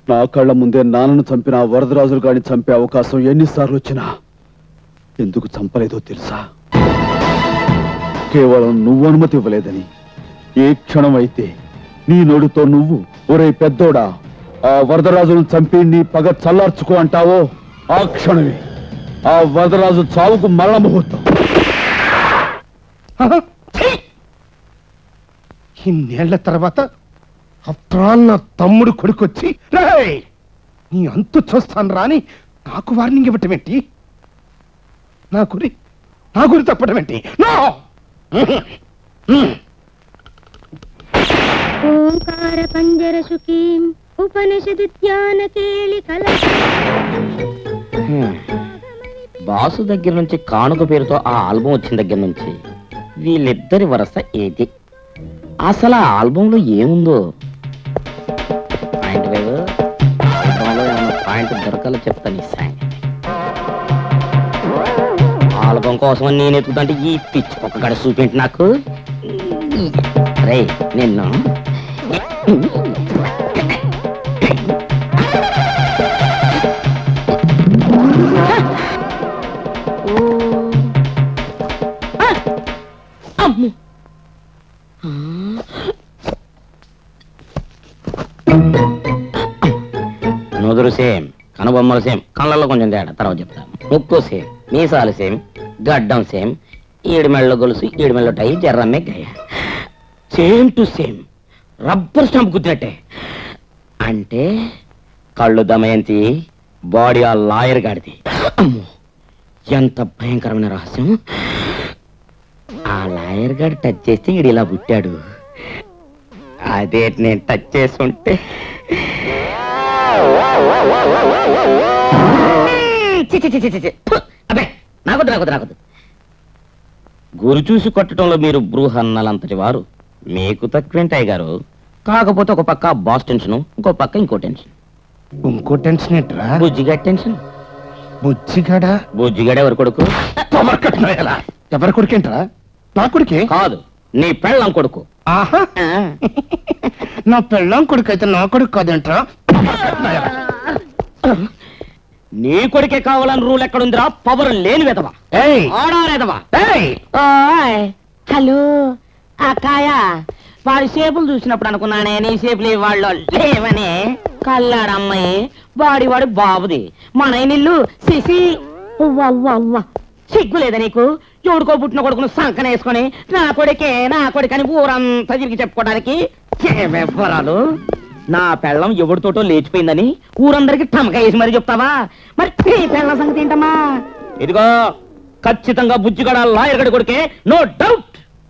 నా కళ్ళ ముందే నాన్నను చంపిన ఆ వరదరాజులు గాని చంపే అవకాశం ఎన్నిసార్లు వచ్చినా ఎందుకు చంపలేదో తెలుసా కేవలం నువ్వు అనుమతి ఇవ్వలేదని ఏ క్షణం అయితే నీ నోటితో నువ్వు ఒరే పెద్దోడా ఆ వరదరాజును చంపి నీ పగ చల్లార్చుకో అంటావో ఆ క్షణమే ఆ వరదరాజు చావుకు మరణ ముహూర్తం ఇన్నేళ్ల తర్వాత అప్రాల్ నా తమ్ముడు కొడుకొచ్చి రేయ్ నీ అంతు చూస్తాను రాని నాకు వార్నింగ్ ఇవ్వటం ఏంటి నా గురి నా గురి తప్పటం ఏంటి నో ఓంకార పంజర సుఖీం ఉపనిషదు ధ్యాన కేళి కల బాసు దగ్గర నుంచి కానుక పేరుతో ఆ ఆల్బం వచ్చిన దగ్గర నుంచి వీళ్ళిద్దరి వరస ఏది అసలు ఆ ఆల్బంలో ఏముందో పాయింట్ వేవ్ ఆల్బంలో ఏమైనా పాయింట్ దొరకాలో చెప్తాను ఈ సంగతి ఆల్బం కోసం నేను ఎత్తుకుంటే ఈ పిచ్చి ఒక గడ చూపింటి నాకు రే నిన్ను నుదురు సేమ్ కనుబొమ్మలు సేమ్ కళ్ళల్లో కొంచెం తేడా తర్వాత చెప్తా ముక్కు సేమ్ మీసాలు సేమ్ గడ్డం సేమ్ ఈడి మెళ్ళ గొలుసు ఈడి మెళ్ళ టై జర్రమ్మే గయ same to same rubber stamp గుద్దినట్టే అంటే కళ్ళు దమయంతి బాడీ ఆ లాయర్ గాడిది అమ్మో ఎంత భయంకరమైన రహస్యం ఆ లాయర్ గారు టచ్ చేస్తే ఈడు ఇలా పుట్టాడు అదే నేను టచ్ చేస్తుంటే చి, చి, చి, చి, చి, చి. ఫు! అబ్బే నాకొద్దు నాకొద్దు నాకొద్దు గురి చూసి కొట్టడంలో మీరు బృహన్నలంతటి వారు మీకు తక్కువేంటాయి గారు కాకపోతే ఒక పక్క బాస్ టెన్షన్ ఇంకో పక్క ఇంకో టెన్షన్ ఇంకో టెన్షన్ ఏంట్రా బుజ్జిగా టెన్షన్ బుజ్జిగాడా బుజ్జిగాడ ఎవరు కొడుకు ఎలా ఎవరి కొడుకేంట్రా నా కొడుకే కాదు నీ పెళ్ళం కొడుకు ఆహా నా పెళ్ళాం కొడుకు అయితే నా కొడుకు కాదేంట్రా నీ కొడుకే కావాలని రూల్ ఎక్కడుందిరా పవర్ లేని విధవా ఏయ్ ఆడారేదవా ఏయ్ ఓయ్ హలో అక్కాయ వాడి షేపులు చూసినప్పుడు అనుకున్నానే నీ షేపులు వాళ్ళు లేవని కల్లాడమ్మాయి వాడి వాడి బాబుది మన ఇల్లు సిసి ఉవ్వవ్వవ్వ. సిగ్గు లేదా నీకు ఎవడుకో పుట్టిన కొడుకును సంకన వేసుకొని నా కొడుకే నా కొడుకని ఊరంతా తిరిగి చెప్పుకోవడానికి ఏ వివరాలు నా పెళ్ళం ఎవడితోటో లేచిపోయిందని ఊరందరికి టమక వేసి మరి చెప్తావా మరి నీ పెళ్ళం సంగతి ఏంటమ్మా ఇదిగో ఖచ్చితంగా బుజ్జిగడ లాయర్ గడి కొడుకే నో డౌట్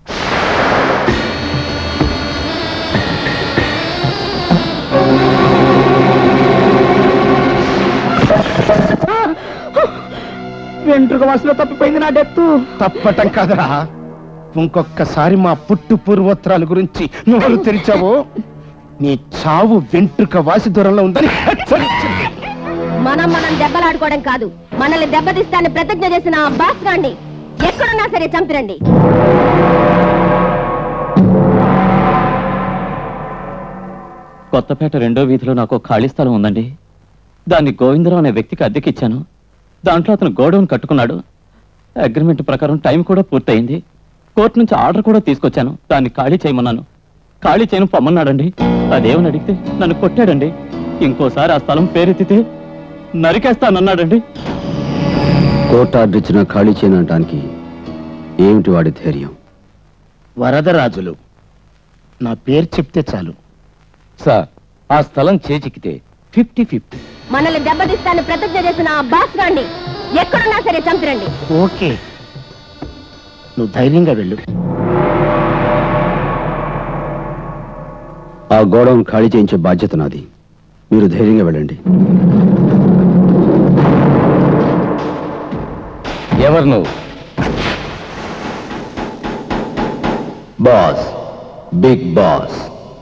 వెంట్రుక వాసులో తప్పిపోయింది నా డెత్తు తప్పటం కాదురా ఇంకొక్కసారి మా పుట్టు పూర్వోత్తరాల గురించి నోరు తెరిచావో నీ చావు వెంట్రుక వాసి దూరంలో ఉందని హెచ్చరించింది. మనం మనం దెబ్బలాడుకోవడం కాదు మనల్ని దెబ్బతీస్తాన్ని ప్రతిజ్ఞ చేసిన ఆ బాస్ గాండి ఎక్కడున్నా సరే చంపిరండి కొత్తపేట రెండో వీధిలో నాకు ఒక ఖాళీ స్థలం ఉందండి దాన్ని గోవిందరావు అనే వ్యక్తికి అద్దెకిచ్చాను దాంట్లో అతను గోడౌన్ కట్టుకున్నాడు అగ్రిమెంట్ ప్రకారం టైం కూడా పూర్తయింది కోర్టు నుంచి ఆర్డర్ కూడా తీసుకొచ్చాను దాన్ని ఖాళీ చేయమన్నాను ఖాళీ చేయను పొమ్మన్నాడండి అదేమని అడిగితే నన్ను కొట్టాడండి ఇంకోసారి ఆ స్థలం పేరెత్తితే నరికేస్తానన్నాడండి కోర్టు ఆర్డర్ ఇచ్చిన ఖాళీ చేయనటానికి ఏమిటి వాడి ధైర్యం వరదరాజులు నా పేరు చెప్తే చాలు సార్ ఆ స్థలం చేజిక్కితే ఫిఫ్టీ ఫిఫ్టీ మనల్ని దెబ్బతీస్తాన్ని ప్రతిజ్ఞ చేసిన ఆ బాస్ గాండి ఎక్కడున్నా సరే చంపిరండి ఓకే నువ్వు ధైర్యంగా వెళ్ళు ఆ గోడౌన్ ఖాళీ చేయించే బాధ్యత నాది మీరు ధైర్యంగా వెళ్ళండి ఎవరు నువ్వు బాస్ బిగ్ బాస్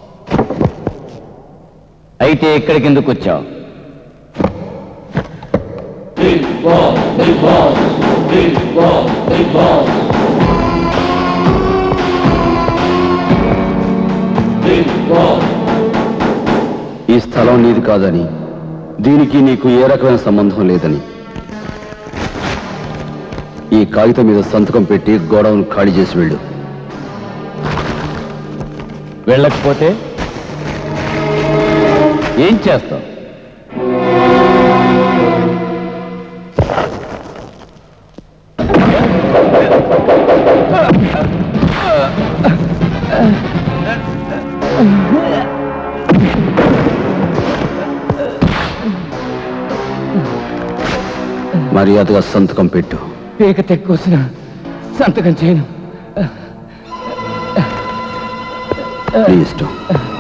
అయితే ఇక్కడికి ఎందుకు వచ్చావు ఈ స్థలం నీది కాదని దీనికి నీకు ఏ రకమైన సంబంధం లేదని ఈ కాగితం మీద సంతకం పెట్టి గోడౌన్ ఖాళీ చేసి వెళ్ళు వెళ్ళకపోతే ఏం చేస్తావు మర్యాదగా సంతకం పెట్టు పీక తెక్కొసిన సంతకం చేయను నీ ఇష్టం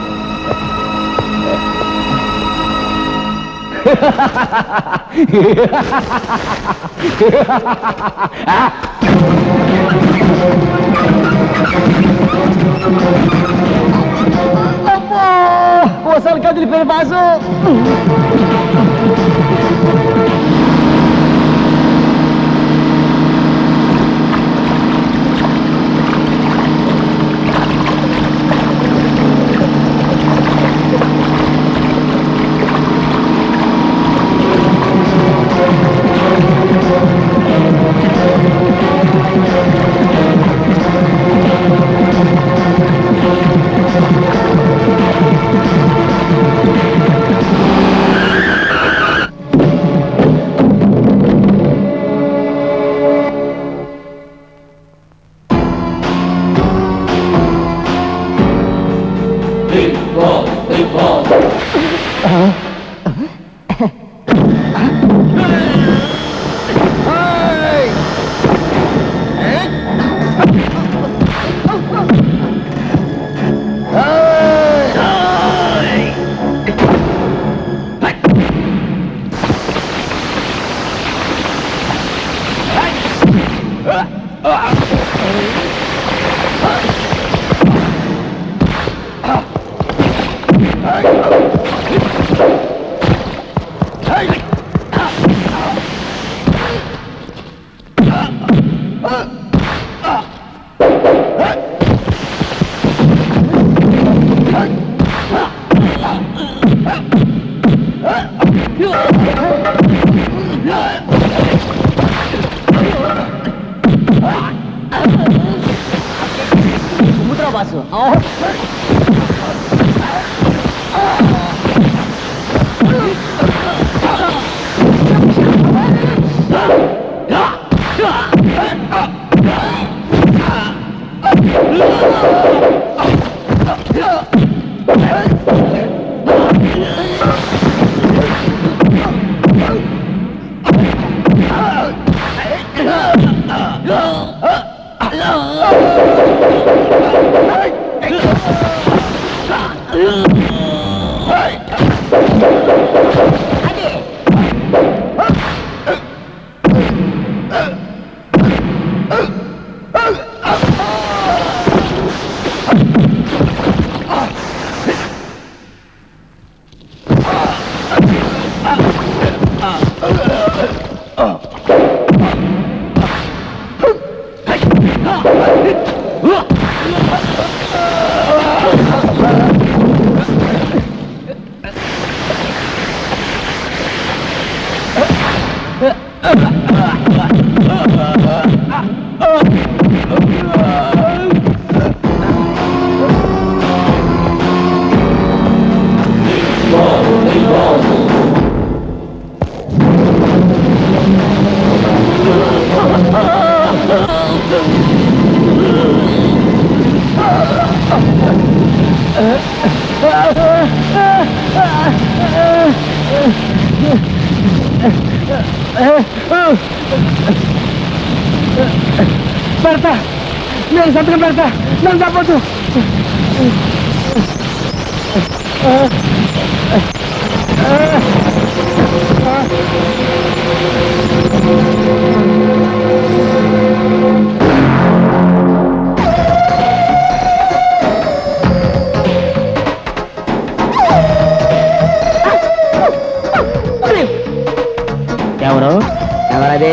ఓసారి కదిలిపోయిన బాసు బాసు పెడతా నేను సంతకం పెడతా నన్ను తప్పదు ఎవరు ఎవరదే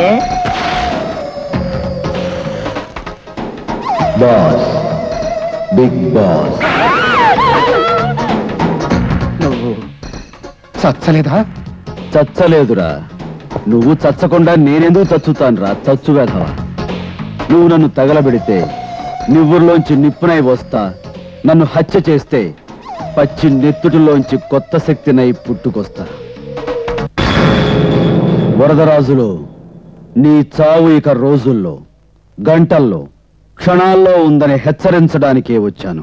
బాస్ బిగ్ బాస్ నువ్వు చచ్చలేదా చచ్చలేదురా నువ్వు చచ్చకుండా నేనెందుకు చచ్చుతానురా చచ్చు వేధవా నువ్వు నన్ను తగలబెడితే నివ్వుర్లోంచి నిప్పునై వస్తా నన్ను హత్య చేస్తే పచ్చి నెత్తుటిలోంచి కొత్త శక్తినై పుట్టుకొస్తా వరదరాజులో నీ చావు ఇక రోజుల్లో గంటల్లో క్షణాల్లో ఉందని హెచ్చరించడానికే వచ్చాను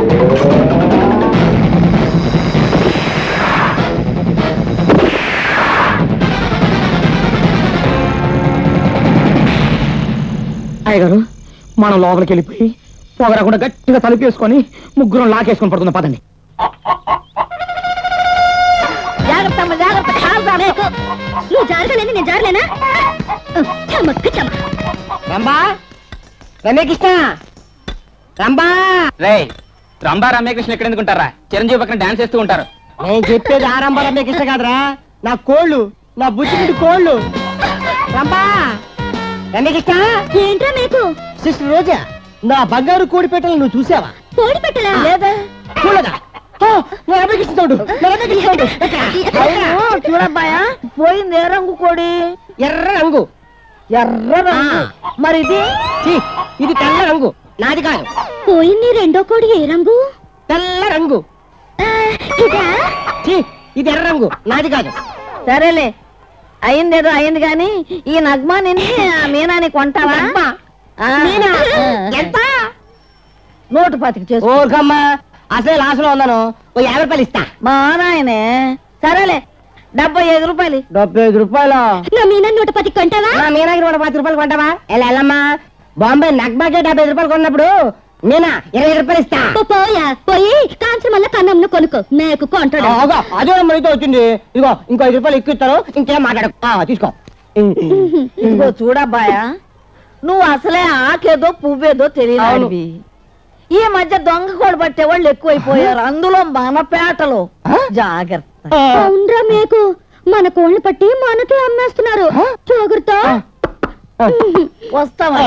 అయ్యగారు మనం లోపలికి వెళ్ళిపోయి పొగరకుండా గట్టిగా తలుపేసుకొని ముగ్గురం లాకేసుకొని పడుకుందాం పదండి జాగ్రత్త అమ్మ, జాగ్రత్త కాలు జారేకు. నువ్వు జారగలేని నేను జారలేనా చమక్క చమ రంబా రమ్యకృష్ణ రంబా రే రంభా రమ్యకృష్ణ ఎక్కడ ఎందుకుంటారా చిరంజీవి పక్కన డాన్స్ చేస్తూ ఉంటారు నేను చెప్పేది ఆ రంబా రమ్యకృష్ణ కాదురా నా కోళ్ళు నా బుచ్చిమిటి కోళ్ళు రంబా రమ్యకృష్ణ ఏంట్రా మీకు సిస్టర్ రోజా నా బంగారు కోడి పెట్టలు నువ్వు చూసావా కోడి పెట్టలా లేదా చూడదా ఆ, నా రమ్యకృష్ణ తోడు నా రమ్యకృష్ణ తోడు చూడబ్బాయా పోయింది ఏ రంగు కోడి ఎర్ర రంగు ఎర్ర రంగు మరి ఇది ఛీ, ఇది తెల్ల రంగు నాది కాదు పోయింది రెండో కోడి ఏ రంగు తెల్ల రంగు ఇదా ఛీ, ఇది ఎర్ర రంగు నాది కాదు సరేలే అయిందేదో అయింది గాని ఈ నగ్మా నిన్ను ఆ మీనాని కొంటావా నగ్మా? ఆ. మీనా? ఆ. ఎంత? నోటు పాతికి చేసుకో ఓర్కమ్మా అసలు లాస్లో ఉన్నాను ఓ యాభై రూపాయలు ఇస్తా మా నాయనే సరేలే డెబ్బై ఐదు రూపాయలు డెబ్బై ఐదు రూపాయలు నా మీనా నూట పది కొంటావా నా మీనాకి నూట పది రూపాయలు కొంటావా ఎలా వెళ్ళమ్మా బాంబే నగ్బాకే డెబ్బై ఐదు రూపాయలు కొన్నప్పుడు మీనా ఇరవై ఐదు రూపాయలు ఇస్తా పో- పోయా పోయి కాంచి మళ్ళా కన్నంను కొనుక్కో మేకు కొంటాడు ఆగా, అదే అయితే వచ్చింది ఇదిగో ఇంకో ఐదు రూపాయలు ఎక్కువ ఇస్తారు ఇంకేం మాట్లాడు ఆ, తీసుకో ఇదిగో చూడబ్బాయా నువ్వు అసలే ఆకేదో పువ్వేదో తెలియదు ఈ మధ్య దొంగ కోడి పట్టే వాళ్ళు ఎక్కువైపోయారు అందులో మన పేటలో జాగ్రత్త అవునరా మేకు మన కోళ్ళని పట్టి మనకే అమ్మేస్తున్నారు జాగ్రత్త వస్తావా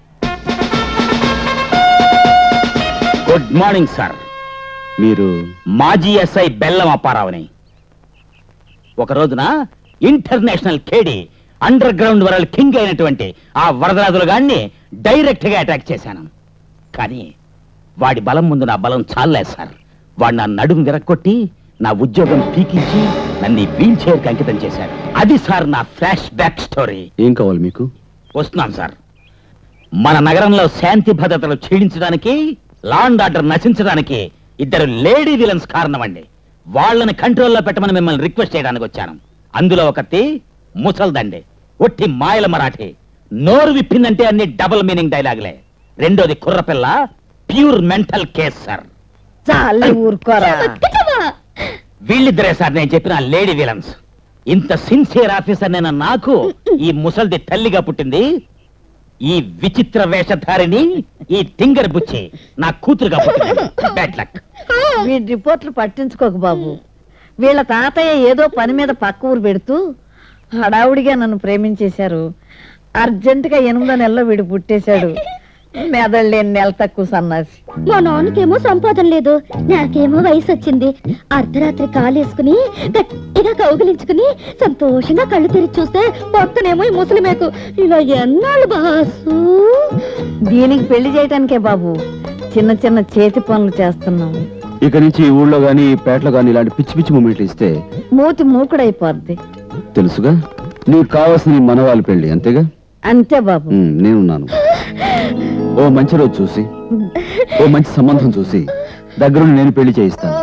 గుడ్ మార్నింగ్ సార్ మీరు మాజీ ఎస్ఐ బెల్లం అప్పారావుని ఒక రోజున ఇంటర్నేషనల్ కేడి అండర్ గ్రౌండ్ వరల్డ్ కింగ్ అయినటువంటి ఆ వరదరాజుల గాడిని డైరెక్ట్ గా అటాక్ చేశాను కానీ వాడి బలం ముందు నా బలం చాలలేదు సార్ వాడు నా నడుము విరక్కొట్టి నా ఉద్యోగం పీకించి నన్ను వీల్ చైర్ కి అంకితం చేశాడు అది సార్ నా ఫ్లాష్ బ్యాక్ స్టోరీ ఏం కావాలి మీకు వస్తున్నాను సార్ మన నగరంలో శాంతి భద్రతలు క్షీణించడానికి లాండ్ ఆర్డర్ నశించడానికి ఇద్దరు లేడీ విలన్స్ కారణమండి వాళ్ళని కంట్రోల్లో పెట్టమని మిమ్మల్ని రిక్వెస్ట్ చేయడానికి వచ్చాను అందులో ఒకటి ముసల్దండి ఒట్టి మాయల మరాఠీ నోరు విప్పిందంటే అన్ని డబుల్ మీనింగ్ డైలాగులే రెండోది కుర్రపిల్ల ప్యూర్ మెంటల్ కేస్ సార్ చాలే ఊరుకోరా వీళ్ళిద్దరే సార్ నేను చెప్పిన లేడీ విలన్స్ ఇంత సిన్సియర్ ఆఫీసర్ నేను నాకు ఈ ముసల్ది తల్లిగా పుట్టింది ఈ విచిత్ర వేషధారిని ఈ తింగర్ బుచ్చి నా కూతురుగా పుట్టింది బ్యాడ్ లక్ వీడి రిపోర్ట్లు పట్టించుకోకు బాబు వీళ్ళ తాతయ్య ఏదో పని మీద పక్క ఊరు పెడుతూ హడావుడిగా నన్ను ప్రేమించేశారు అర్జెంటుగా ఎనిమిదో నెలలో వీడు పుట్టేశాడు మెదళ్ళేని నెల తక్కువ సన్నాసి మా నాన్నకేమో సంపాదన లేదు నాకేమో వయసు వచ్చింది అర్ధరాత్రి కాలేసుకుని గట్టిగా కౌగిలించుకుని సంతోషంగా కళ్ళు తెరిచి చూస్తే పక్కనేమో ఈ ముసలిమేకు ఇలా ఎన్నాళ్ళు బాసు దీనికి పెళ్లి చేయటానికే బాబు చిన్న చిన్న చేతి పనులు చేస్తున్నాం ఇక నుంచి ఈ ఊళ్ళో గానీ ఈ పేటలో గానీ ఇలాంటి పిచ్చి పిచ్చి మూమెంట్లు ఇస్తే మూతి మూకుడైపోద్ది తెలుసుగా నీకు కావాల్సిన నీ మనవాళ్ళ పెళ్లి అంతేగా అంతే బాబు ఉమ్, నేనున్నాను ఓ మంచి రోజు చూసి ఓ మంచి సంబంధం చూసి దగ్గరుండి నేను పెళ్లి చేయిస్తాను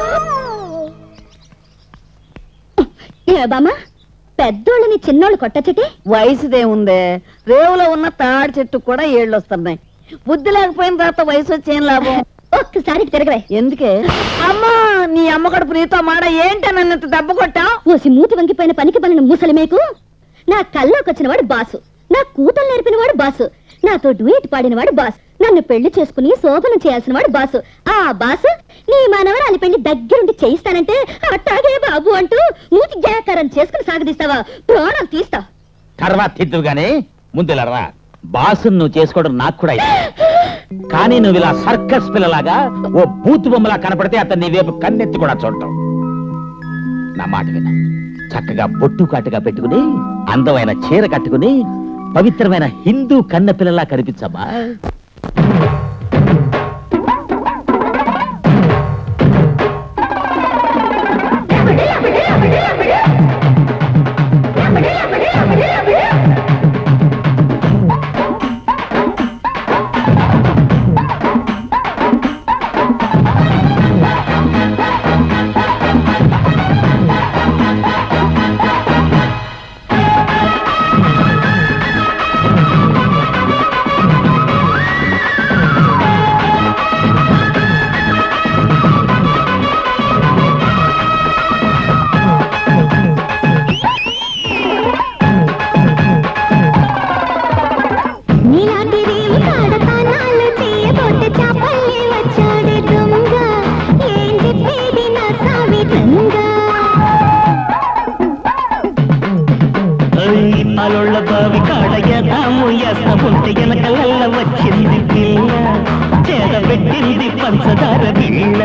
ఏ బామ్మ పెద్దోళ్ళని చిన్నోళ్ళు కొట్టచ్చటే వయసుదేముందే రేవులో ఉన్న తాడి చెట్టు కూడా ఏళ్ళు వస్తున్నాయి బుద్ధి లేకపోయిన తర్వాత వయసు వచ్చేం లాభం ఒక్కసారి తిరగవే ఎందుకే అమ్మా నీ అమ్మ కడుపు నీతో మాడ ఏంటి నన్ను ఇంత దెబ్బ కొట్టావు ఓసి మూతి వంగిపోయిన పనికి పనిన ముసలిమేకు నా కల్లోకి వచ్చిన వాడు బాసు నా కూతురు నేర్పిన వాడు బాసు నాతో డ్యూట్ పాడిన వాడు బాస్ నన్ను పెళ్లి చేసుకుని శోభనం చేయాల్సిన వాడు బాసు ఆ బాసు నీ మనవరాలి పెళ్లి దగ్గరుండి చేయిస్తానంటే అట్టాగే బాబు అంటూ మూతి జాకారం చేసుకుని సాగదీస్తావా ప్రాణాలు తీస్తా తర్వాత తిద్దుగానే ముందులరా బాసు నువ్వు చేసుకోవడం నాకు కూడా ఇష్టం. కానీ నువ్వు ఇలా సర్కస్ పిల్లలాగా ఓ బూత్ బొమ్మలా కనపడితే అతన్ని నీ వైపు కన్నెత్తి కూడా చూడటం నా మాట విన చక్కగా బొట్టు కాటుగా పెట్టుకుని అందమైన చీర కట్టుకుని పవిత్రమైన హిందూ కన్న పిల్లలా కనిపించమ్మా నీలాంటి రేవు కాడతానాలు చేయబోతే చాపల్లి వచ్చాడే దొంగ ఏం చెప్పేది నా సామి దొంగ పాలొళ్ళ బావి కాడ ఎదాము ఎస్త ఉంటే వెనకలల్ల వచ్చింది పిల్ల చేత పెట్టింది పంచదార పిల్ల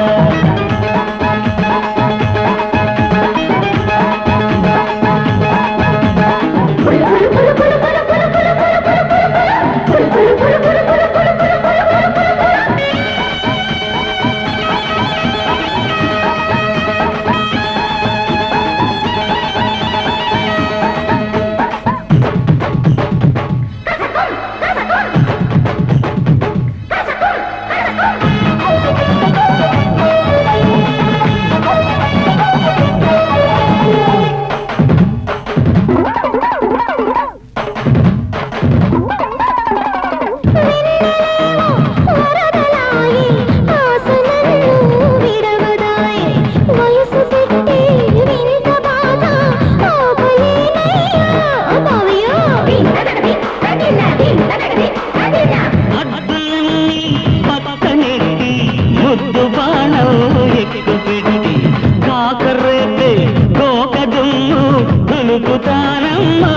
వరదలాయి ఆసనన్ను విడవదాయి వయసు పెట్టి వింత బాధ ఆపలేనయ్యా బావయ్యో అద్దులన్నీ పక్కనెట్టి ముద్దు బాణం ఎక్కు పెట్టి కాకరేపే గోక దుమ్ము దునుకుతానమ్మా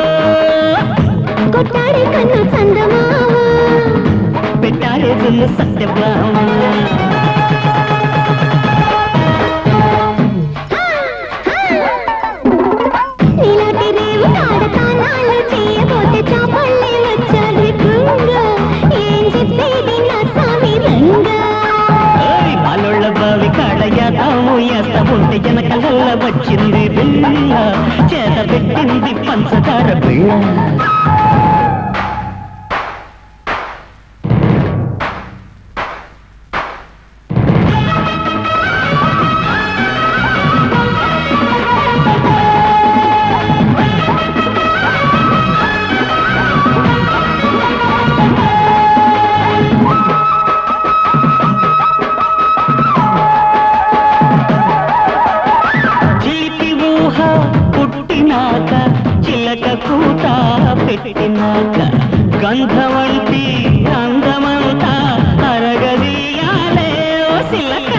కొట్టాడే కన్ను చందమామ పెట్టారే దున్ను సత్యభామ నీలాంటి రేవు కాడతానాలు చేయబోతే చాపల్లి వచ్చాడే దొంగ ఏం చెప్పేది నా సామి రంగా ఓయ్ పాలొళ్ళ బావి కాడ యాదాము ఎస్త ఉంటే వెనకలల్ల వచ్చింది పిల్ల చేత పెట్టింది పంచదార పిల్ల చిలిపి ఊహ పుట్టినాక చిలక కూట పెట్టినాక గంధవంటి అందమంతా అరగదీయాలే ఓ సిలక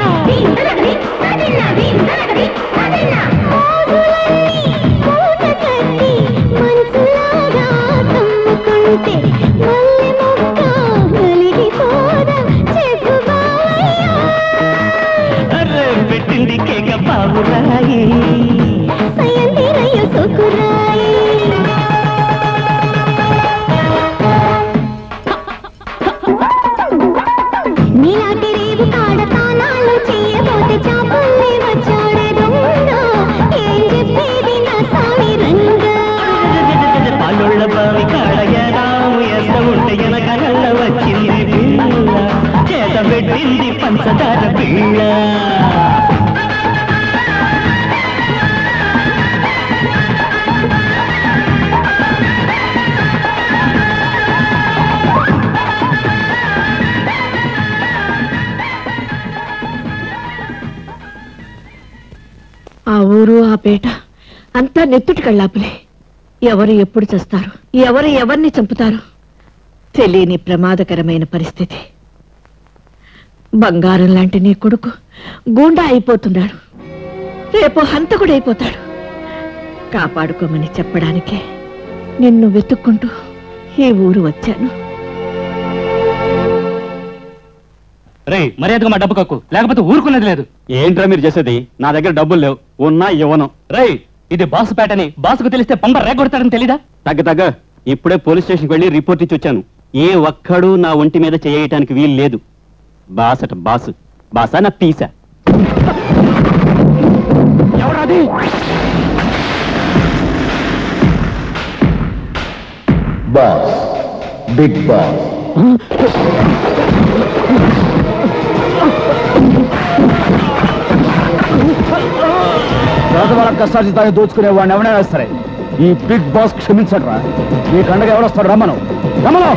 మూట కట్టి మనసులాగా కమ్ముకుంటే మల్లె మొక్క నలిగిపోదా చెప్పు బావయ్యా అర్రే పెట్టింది కేక బాబురాయి సయంతిరయ్య సుకురాయి నీలాంటి రేవు కాడతానాలు చేయబోతే చాపల్లి వచ్చాడే దొంగ ఏం చెప్పేది నా సామి రంగా పాలొళ్ళ బావి కాడగడాము ఎస్త ఉంటే వెనకలల్ల వచ్చింది పిల్ల చేత పెట్టింది పంచదార పిల్ల ఆ ఊరు ఆ పేట అంతా నెత్తుటి కళ్ళాపులే ఎవరు ఎప్పుడు చస్తారు ఎవరు ఎవరిని చంపుతారు తెలియని ప్రమాదకరమైన పరిస్థితి బంగారం లాంటి నీ కొడుకు గూండా అయిపోతున్నాడు రేపు హంతకుడైపోతాడు కాపాడుకోమని చెప్పడానికే నిన్ను వెతుక్కుంటూ ఈ ఊరు వచ్చాను రే మర్యాదగా మా డబ్బు కక్కు లేకపోతే ఊరుకునేది లేదు ఏంట్రా మీరు చేసేది నా దగ్గర డబ్బులు లేవు ఉన్నా ఇవ్వను రే ఇది బాసు పేటని బాసుకు తెలిస్తే పంప రేగొడతాడని తెలీదా తగ్గ తగ్గ ఇప్పుడే పోలీస్ స్టేషన్కి వెళ్ళి రిపోర్ట్ ఇచ్చి వచ్చాను ఏ ఒక్కడు నా ఒంటి మీద చేయటానికి వీలు లేదు బాసట బాసు బాసా నా పీసా ఎవరది బాస్ బిగ్ బాస్ పేదవాళ్ళ కష్టార్జితాన్ని దోచుకునే వాడిని ఎవరైనా సరే ఈ బిగ్ బాస్ క్షమించడరా ఈ కండగా ఎవడొస్తాడు రమ్మను రమ్మను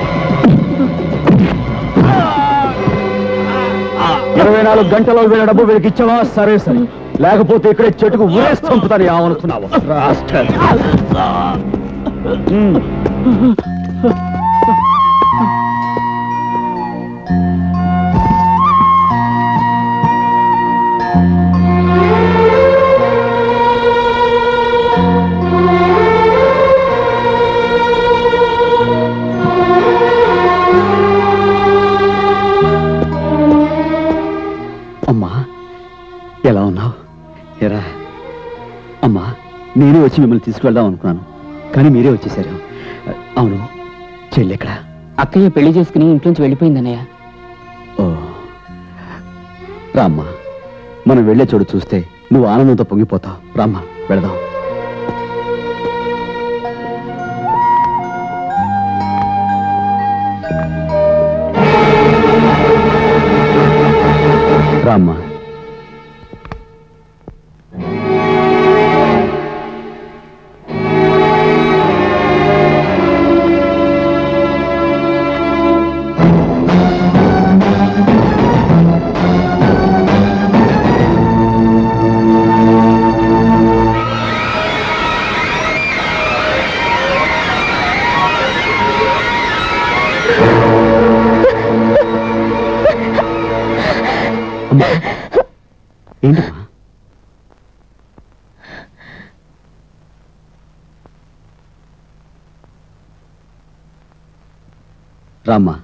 ఇరవై నాలుగు గంటలో వీళ్ళ డబ్బు వీళ్ళకి ఇచ్చావా సరే సరే లేకపోతే ఇక్కడే చెట్టుకు ఊరేసి చంపుతాను ఏమనుకున్నావు రాష్ట్ర అమ్మా ఎలా ఉన్నావు ఎరా అమ్మా నేనే వచ్చి మిమ్మల్ని తీసుకువెళ్దాం అనుకున్నాను కానీ మీరే వచ్చేసారు అవును చెల్లి ఎక్కడ అక్కయ్య పెళ్లి చేసుకుని ఇంట్లోంచి వెళ్ళిపోయిందన్నయ్య ఓ రామ్మా మనం వెళ్ళే చోటు చూస్తే నువ్వు ఆనందంతో పొంగిపోతావు రామ్మా వెళదాం రామ్మా అమ్మా ఏంటమ్మా రామ్మా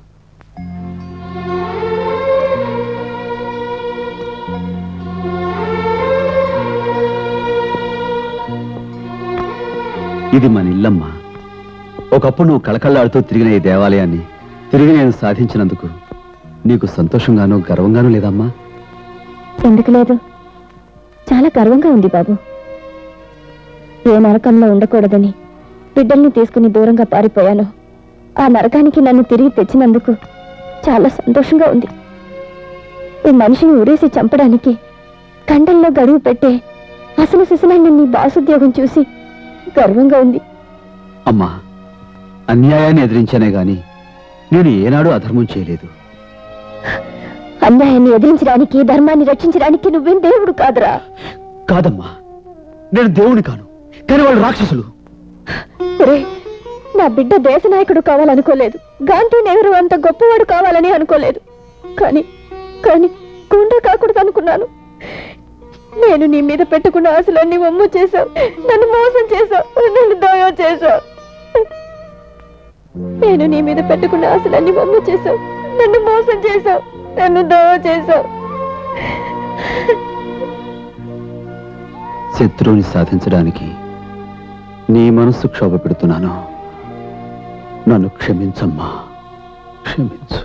ఇది మన ఇల్లమ్మా ఒకప్పుడు నువ్వు కళకళలాడుతూ తిరిగిన ఈ దేవాలయాన్ని తిరిగి నేను సాధించినందుకు నీకు సంతోషంగానూ గర్వంగానూ లేదమ్మా ఎందుకు లేదు చాలా గర్వంగా ఉంది బాబు ఏ నరకంలో ఉండకూడదని బిడ్డల్ని తీసుకుని దూరంగా పారిపోయాను ఆ నరకానికి నన్ను తిరిగి తెచ్చినందుకు చాలా సంతోషంగా ఉంది ఈ మనిషిని ఉరేసి చంపడానికి కండల్లో గడువు పెట్టే అసలు సిసలైన నీ బాసుద్యోగం చూసి గర్వంగా ఉంది అమ్మా అన్యాయాన్ని ఎదిరించానే గాని నేను ఏనాడు అధర్మం చేయలేదు అన్యాయాన్ని ఎదిరించడానికి ధర్మాన్ని రక్షించడానికి నువ్వేం దేవుడు కాదురా కాదమ్మా నేను దేవుని కాను కానీ వాళ్ళు రాక్షసులు ఒరే నా బిడ్డ దేశ నాయకుడు కావాలనుకోలేదు గాంధీ నెహ్రూ అంత గొప్పవాడు కావాలని అనుకోలేదు కానీ కానీ గుండా కాకూడదు అనుకున్నాను నేను నీ మీద పెట్టుకున్న ఆశలన్నీ వమ్ము చేశావు నన్ను మోసం చేశావు నన్ను దోయం చేశావు నేను నీ మీద పెట్టుకున్న ఆశలన్నీ వమ్ము చేశావు నన్ను మోసం చేశావు నన్ను దోయం చేశావు శత్రువుని సాధించడానికి నీ మనస్సు క్షోభ పెడుతున్నాను నన్ను క్షమించమ్మా క్షమించు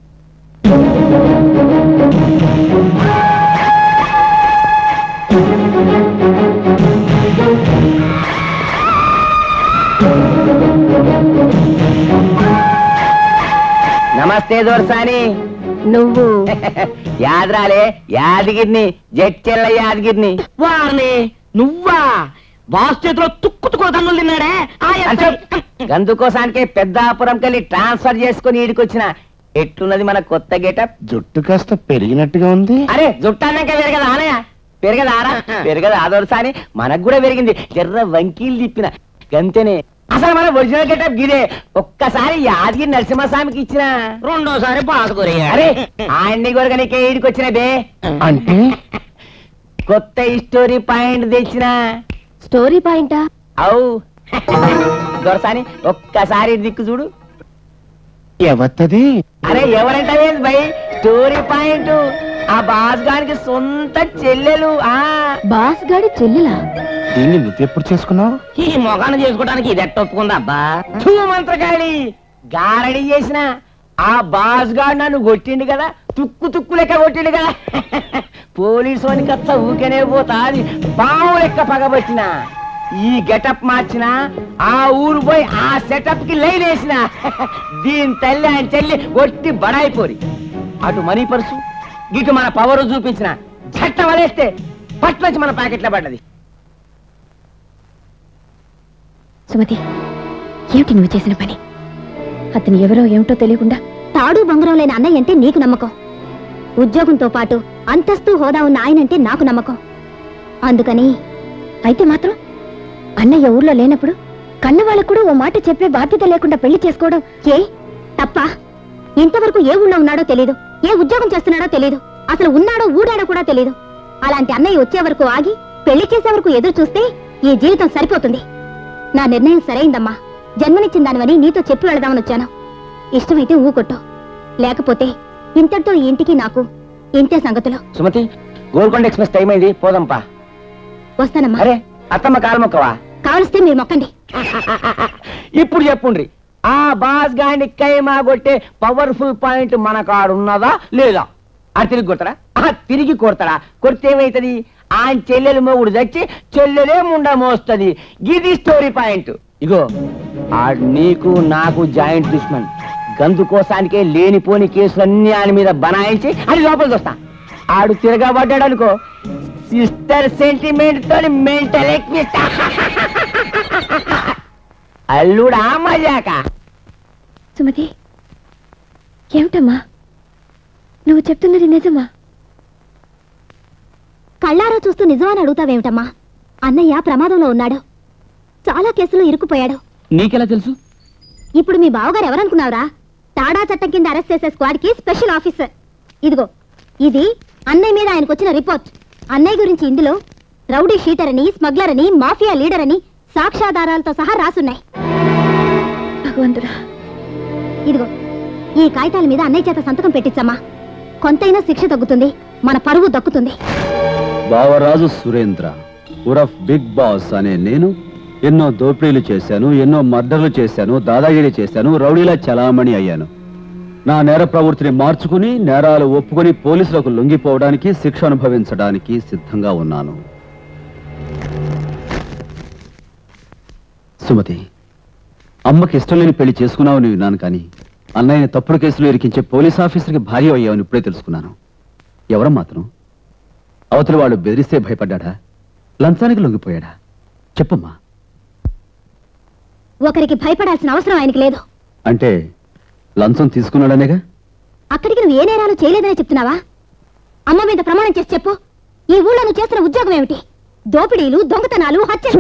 నమస్తే దోర్సాని నువ్వు యాదరాలే యాదగిరిని జడ్చెల్ల యాదగిరిని వారిని నువ్వా బాస్ చేతిలో తుక్కు తుక్కు తన్నులు తిన్నాడే గందుకోసానికే పెద్దాపురం కెళ్ళి ట్రాన్స్ఫర్ చేసుకుని ఈడికొచ్చిన ఎట్లున్నది మన కొత్త గెటప్ జుట్టు కాస్త పెరిగినట్టుగా ఉంది అరే జుట్టాన్నాక పెరగదా ఆనయా పెరగదా ఆరా పెరగదా ఆదోర్సాని మనకు కూడా పెరిగింది జర్ర వంకీలు తిప్పిన గంతేనే అసలు మన ఒరిజినల్ గెటప్ గిదే ఒక్కసారి యాదగిరి నరసింహస్వామికి ఇచ్చిన రెండోసారి బాసుకురి అరే ఆయన్ని కొరక నీకే ఈడికొచ్చిన బే అంటే కొత్త స్టోరీ పాయింట్ తెచ్చిన స్టోరీ పాయింటా అవు దొరసాని ఒక్కసారి ఇటు దిక్కు చూడు ఎవత్తది అరే ఎవరంటే బై స్టోరీ పాయింట్ ఆ బాస్ గారికి సొంత చెల్లెలు ఆ బాస్ గాడి చెల్లెలా దీన్ని నువ్వెప్పుడు చేసుకున్నావు ఈ మొగాన్ని చేసుకోవడానికి ఇది ఎట్ట ఒప్పుకుందా అబ్బా తూ మంత్రగాడి గారడి చేసిన ఆ బాస్ గాడు నన్ను కొట్టిండు కదా తుక్కు తుక్కు లెక్క కొట్టిండు కదా పోలీసు వానికి కచ్చ ఊకెనే పోతా అది పాము లెక్క పగబట్టిన ఈ గెటప్ మార్చిన ఆ ఊరు పోయి ఆ సెటప్ కి లైన్ వేసిన దీని తల్లి ఆయన చెల్లి కొట్టి బడాయిపోరి అటు మనీ పర్సు ఇటు మన పవర్ చూపించిన చట్ట వలేస్తే పట్లొచ్చి మన ప్యాకెట్లో పడ్డది సుమతి ఏమిటి నువ్వు చేసిన పని అతను ఎవరో ఏమిటో తెలియకుండా తాడు బంగారం లేని అన్నయ్య అంటే నీకు నమ్మకం ఉద్యోగంతో పాటు అంతస్తు హోదా ఉన్న ఆయనంటే నాకు నమ్మకం అందుకని అయితే మాత్రం అన్నయ్య ఊర్లో లేనప్పుడు కన్న వాళ్ళకు కూడా ఓ మాట చెప్పే బాధ్యత లేకుండా పెళ్లి చేసుకోవడం ఏ తప్ప ఇంతవరకు ఏ ఊళ్ళో ఉన్నాడో తెలియదు ఏ ఉద్యోగం చేస్తున్నాడో తెలియదు అసలు ఉన్నాడో ఊడాడో కూడా తెలియదు అలాంటి అన్నయ్య వచ్చే వరకు ఆగి పెళ్లి చేసే వరకు ఎదురు చూస్తే ఈ జీవితం సరిపోతుంది నా నిర్ణయం సరైందమ్మా జన్మనిచ్చిన దానివని నీతో చెప్పి వెళదామని వచ్చాను ఇష్టమైతే ఊకొట్టు లేకపోతే ఇంతటితో ఈ ఇంటికి నాకు ఇంతే సంగతులు సుమతి గోల్కొండ ఎక్స్ప్రెస్ టైం అయింది పోదాంపా వస్తానమ్మా అరే అత్తమ్మ కాలు మొక్కవా కావలిస్తే మీరు మొక్కండి ఇప్పుడు చెప్పుండ్రి ఆ బాస్ గాండి కైమా కొట్టే పవర్ఫుల్ పాయింట్ మన కాడు ఉన్నదా లేదా అది తిరిగి కొడతారా ఆ, తిరిగి కొడతారా కొడితే ఏమైతుంది ఆ చెల్లెలు మొగుడు చచ్చి చెల్లెలే ముండ మోస్తుంది గిది స్టోరీ పాయింట్ ఇగో ఆ నీకు నాకు జాయింట్ దుష్మన్ గందు కోసానికే లేనిపోని కేసులన్నీ ఆయన మీద బనాయించి అది లోపలికి వస్తా ఆడు తిరగబడ్డాడు అనుకో సిస్టర్ సెంటిమెంట్ తో మెంటల్ ఎక్కిస్తా అల్లుడా మజాక సుమతి ఏమిటమ్మా నువ్వు చెప్తున్నది నిజమా కళ్ళారా చూస్తూ నిజమని అడుగుతావేమిటమ్మా అన్నయ్య ప్రమాదంలో ఉన్నాడు చాలా కేసులో ఇరుక్కుపోయాడు నీకెలా తెలుసు ఇప్పుడు మీ బావగారు ఎవరనుకున్నావురా తాడా చట్టం కింద అరెస్ట్ చేసే స్క్వాడ్ కి స్పెషల్ ఆఫీసర్ ఇదిగో ఇది అన్నయ్య మీద ఆయనకు వచ్చిన రిపోర్ట్ అన్నయ్య గురించి ఇందులో రౌడీ షీటర్ అని స్మగ్లర్ అని మాఫియా లీడర్ అని సాక్ష్యాధారాలతో సహా రాసున్నాయి భగవంతుడా ఇదిగో ఈ కాగితాల మీద అన్నయ్య చేత సంతకం పెట్టించమ్మా కొంతైనా శిక్ష తగ్గుతుంది మన పరువు దక్కుతుంది బావరాజు సురేంద్ర ఉరఫ్ బిగ్ బాస్ అనే నేను ఎన్నో దోపిడీలు చేశాను ఎన్నో మర్డర్లు చేశాను దాదాగిరి చేశాను రౌడీలా చలామణి అయ్యాను నా నేర ప్రవృత్తిని మార్చుకుని నేరాలు ఒప్పుకొని పోలీసులకు లొంగిపోవడానికి శిక్ష అనుభవించడానికి సిద్ధంగా ఉన్నాను సుమతి అమ్మకి ఇష్టం లేని పెళ్లి చేసుకున్నావని విన్నాను కానీ అన్నయ్యని తప్పుడు కేసులు ఇరికించే పోలీస్ ఆఫీసర్కి భార్య అయ్యావని ఇప్పుడే తెలుసుకున్నాను ఎవరం మాత్రం అవతలి వాళ్ళు బెదిరిస్తే భయపడ్డా లంచానికి లొంగిపోయాడా చెప్పమ్మా ఒకరికి భయపడాల్సిన అవసరం ఆయనకి లేదు అంటే లంచం తీసుకున్నాడనేగా అక్కడికి నువ్వు ఏ నేరాలు చేయలేదని చెప్తున్నావా అమ్మ మీద ప్రమాణం చేసి చెప్పు ఈ ఊళ్ళో నువ్వు చేస్తున్న ఉద్యోగం ఏమిటి దోపిడీలు దొంగతనాలు హత్య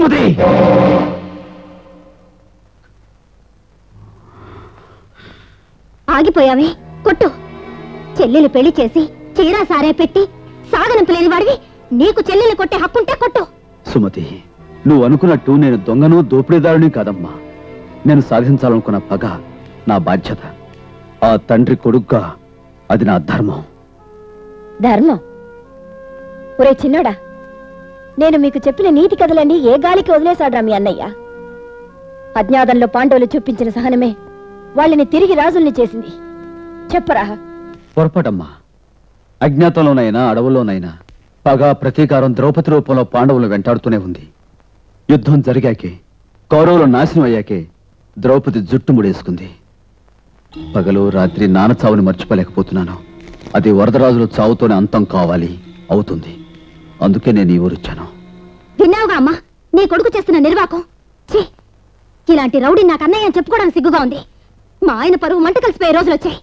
ఆగిపోయావే కొట్టు చెల్లెలు పెళ్లి చేసి చీరా సారే పెట్టి సాగనంపలేని వాడివి నీకు చెల్లెలు కొట్టే హక్కుంటే కొట్టు సుమతి నువ్వు అనుకున్నట్టు నేను దొంగను దోపిడీదారుని కాదమ్మా నేను సాధించాలనుకున్న పగ నా బాధ్యత ఆ తండ్రి కొడుగ్గా అది నా ధర్మం ధర్మం ఒరే చిన్నోడా నేను మీకు చెప్పిన నీతి కథలన్నీ ఏ గాలికి వదిలేశాడ్రా మీ అన్నయ్య అజ్ఞాతంలో పాండవులు చూపించిన సహనమే వాళ్ళని తిరిగి రాజుల్ని చేసింది చెప్పరా పొరపాటమ్మా అజ్ఞాతంలోనైనా అడవుల్లోనైనా పగ ప్రతీకారం ద్రౌపది రూపంలో పాండవులు వెంటాడుతూనే ఉంది యుద్ధం జరిగాకే కౌరవులు నాశనం అయ్యాకే ద్రౌపది జుట్టు ముడేసుకుంది పగలు రాత్రి నాన్న చావుని మర్చిపోలేకపోతున్నాను అది వరదరాజుల చావుతోనే అంతం కావాలి అవుతుంది అందుకే నేను ఈ ఊరొచ్చాను విన్నావుగా అమ్మా నీ కొడుకు చేస్తున్న నిర్వాకం ఛీ ఇలాంటి రౌడీ నాకు అన్నయ్య అని చెప్పుకోవడానికి సిగ్గుగా ఉంది మా ఆయన పరువు మంట కలిసిపోయే రోజులు వచ్చాయి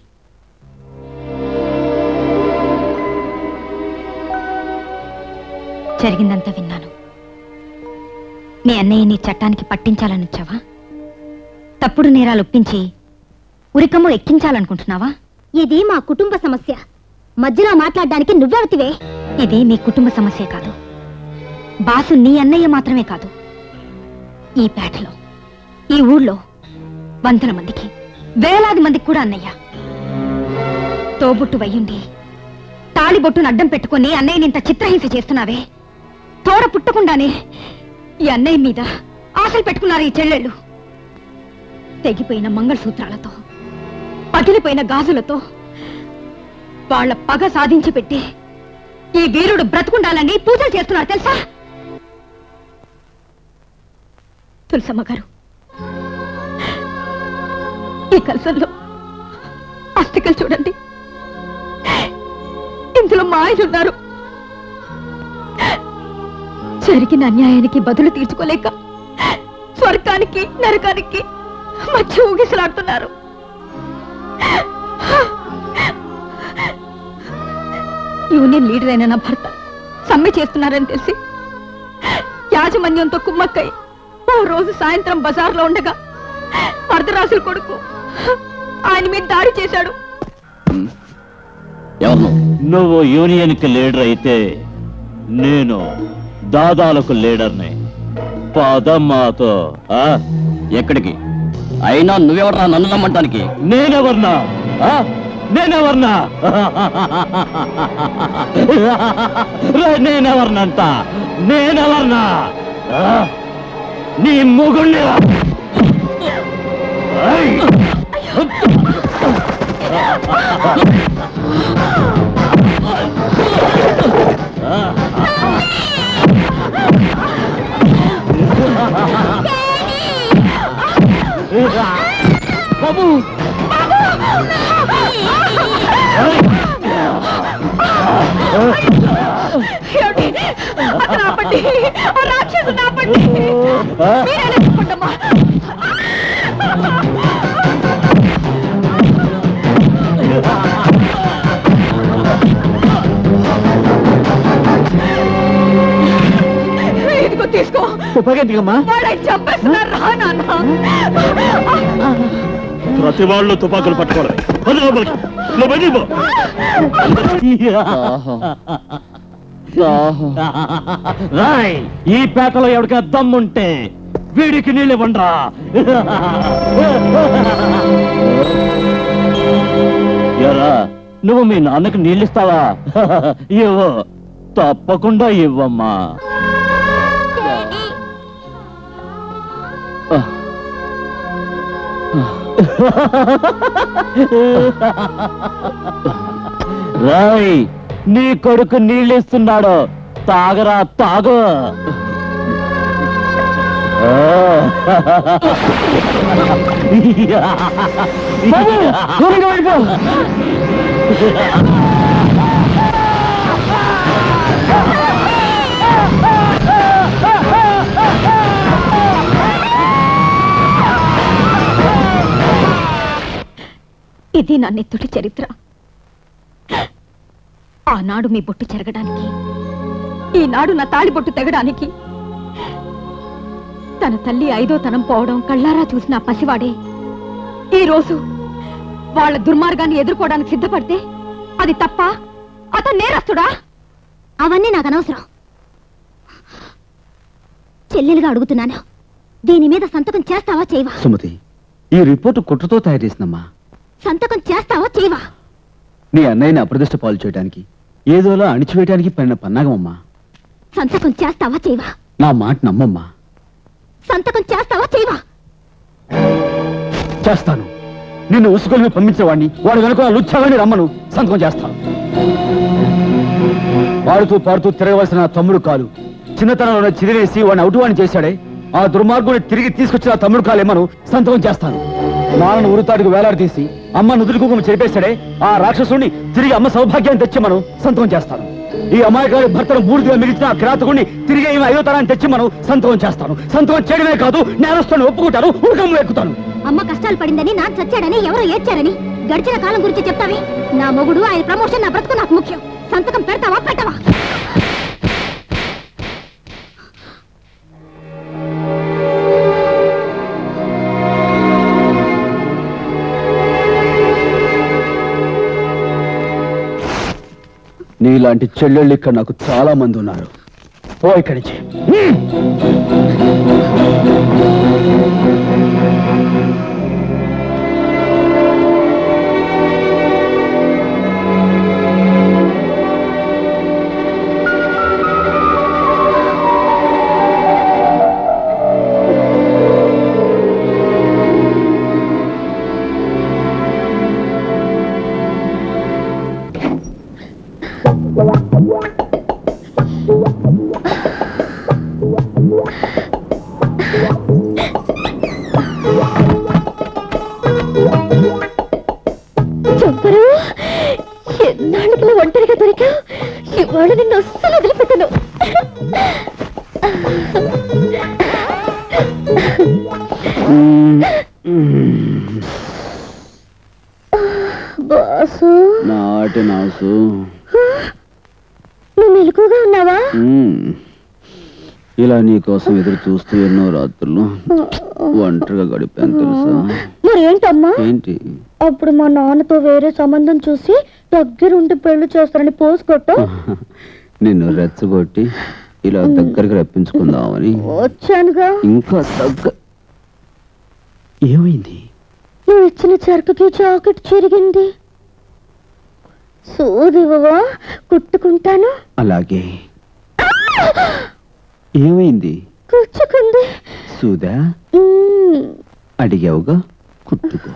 జరిగిందంతా విన్నాను మీ అన్నయ్య నీ చట్టానికి పట్టించాలని వచ్చావా తప్పుడు నేరాలు ఒప్పించి ఉరికమ్ము ఎక్కించాలనుకుంటున్నావా ఇది మా కుటుంబ సమస్య మధ్యలో మాట్లాడడానికి నువ్వెవతివే ఇది మీ కుటుంబ సమస్య కాదు బాసు నీ అన్నయ్య మాత్రమే కాదు ఈ పేటలో ఈ ఊళ్ళో వందల మందికి వేలాది మందికి కూడా అన్నయ్య తోబుట్టు వయ్యుండి తాళిబొట్టును అడ్డం పెట్టుకుని అన్నయ్యని ఇంత చిత్రహింస చేస్తున్నావే తోడ పుట్టకుండానే ఈ అన్నయ్య మీద ఆశలు పెట్టుకున్నారు ఈ చెల్లెళ్ళు తెగిపోయిన మంగళసూత్రాలతో పగిలిపోయిన గాజులతో వాళ్ళ పగ సాధించి పెట్టి ఈ వీరుడు బ్రతుకుండాలని పూజలు చేస్తున్నారు తెలుసా తులసమ్మ గారు ఈ కలసంలో అస్థికలు చూడండి ఇందులో మా ఆయన ఉన్నారు జరిగిన అన్యాయానికి బదులు తీర్చుకోలేక స్వర్గానికి నరకానికి మధ్య ఊగిసలాడుతున్నారు యూనియన్ లీడర్ అయిన నా భర్త సమ్మె చేస్తున్నారని తెలిసి యాజమాన్యంతో కుమ్మక్కై ఓ రోజు సాయంత్రం బజార్లో ఉండగా అర్ధరాసుల కొడుకు ఆయన మీద దాడి చేశాడు ఎవరు నువ్వు యూనియన్ కి లీడర్ అయితే నేను దాదాలకు లీడర్ని పదమ్మాతో ఆ? ఎక్కడికి అయినా నువ్వెవరా నన్ను నమ్మంటానికి నేనెవర్నా ఆ? నేనెవర్నా రే, నేనెవర్నంట నేనెవర్నా ఆ? నీ ముగుణ్ణి బాబు ఏమిటి? అతను ఆపండి. ఆ రాక్షసుని ఆపండి. మీరేనా చెప్పండమ్మా. ఇదిగో తీసుకో తుపాకెందుకమ్మా వాడు ఆయన చంపేస్తున్నారు రా నాన్న ప్రతి వాళ్ళు తుపాకులు పట్టుకోవాలి పది లోపలికి. నువ్వు బయటికి పో. రాయ్ ఈ పేటలో ఎవరికా దమ్ముంటే వీడికి నీళ్ళు ఇవ్వండ్రా ఎరా నువ్వు మీ నాన్నకి నీళ్ళిస్తావా ఇవ్వు తప్పకుండా ఇవ్వమ్మా రాయ్ నీ కొడుకు నీళ్ళిస్తున్నాడు తాగరా తాగు ఆ. దూరంగా వెళ్ళిపో. ఇది నా నెత్తుటి చరిత్ర ఆనాడు మీ బొట్టు చెరగడానికి ఈనాడు నా తాళి బొట్టు తెగడానికి తన తల్లి ఐదో తనం పోవడం కళ్ళారా చూసిన ఆ పసివాడే ఈ రోజు వాళ్ళ దుర్మార్గాన్ని ఎదుర్కోవడానికి సిద్ధపడితే అది తప్ప అతను నేరస్తుడా అవన్నీ నాకు అనవసరం చెల్లెలుగా అడుగుతున్నాను దీని మీద సంతకం చేస్తావా చేయవా సుమతి ఈ రిపోర్టు కుట్రతో తయారు చేసిందమ్మా సంతకం చేస్తావా చేయవా నీ అన్నయ్యని అప్రదిష్ట పాలు చేయడానికి ఏదోలా అణిచివేయడానికి పడిన పన్నాగమమ్మా సంతకం చేస్తావా చేయవా నా మాట నమ్మమ్మా సంతకం చేస్తావా చేయవా చేస్తాను నిన్ను ఉసుగొలిమి పంపించిన వాడిని వాడు వెనుక లుచ్చావని రమ్మను సంతకం చేస్తాను పాడుతూ పాడుతూ తిరగవలసిన నా తమ్ముడు కాలు చిన్నతనంలో చిదిరేసి వాడిని అవుటువాణి చేశాడే ఆ దుర్మార్గుని తిరిగి తీసుకొచ్చిన ఆ తమ్ముడు కాలేమను సంతకం చేస్తాను నాన్నను ఉరుతాడికి వేలాడదీసి అమ్మ నుదురు కుంకుమ చెరిపేశాడే ఆ రాక్షసుడిని తిరిగి అమ్మ సౌభాగ్యాన్ని తెచ్చి మనం సంతకం చేస్తాను ఈ అమాయకారి భర్తను బూడిదిగా మిగిల్చిన ఆ కిరాతకుడిని తిరిగి ఈమె ఐదో తరాన్ని తెచ్చి మనం సంతకం చేస్తాను సంతకం చేయడమే కాదు నేరస్తుని ఒప్పుకుంటాను ఉరకం ఎక్కుతాను అమ్మ కష్టాలు పడిందని నాన్న చచ్చాడని ఎవరో ఏడ్చారని గడిచిన కాలం గురించి చెప్తావి నా మొగుడు ఆయన ప్రమోషన్ నా బ్రతుకు నాకు ముఖ్యం సంతకం పెడతావా పెట్టవా నీలాంటి చెల్లెళ్ళు ఇక్కడ నాకు చాలా మంది ఉన్నారు ఓ ఇక్కడి నుంచి బాసు నాటి నాసు నువ్వు మెలకుగా ఉన్నావా మ్మ్. ఇలా నీ కోసం ఎదురు చూస్తూ ఎన్నో రాత్రులు ఒంటరిగా గడిపాను తెలుసా మరేంటమ్మా ఏంటి అప్పుడు మా నాన్నతో వేరే సంబంధం చూసి దగ్గరుండి పెళ్లి చేస్తారని పోసుకొట్టు నిన్ను రెచ్చగొట్టి ఇలా దగ్గరికి రప్పించుకుందామని వచ్చానుగా ఇంకా దగ్గ ఏమైంది నువ్వు ఇచ్చిన చెరకుకి జాకెట్ చిరిగింది సూదివా కుట్టుకుంటాను అలాగే ఏమైంది కూర్చుకుంది సుధా మ్మ్. అడిగావుగా కుట్టుకో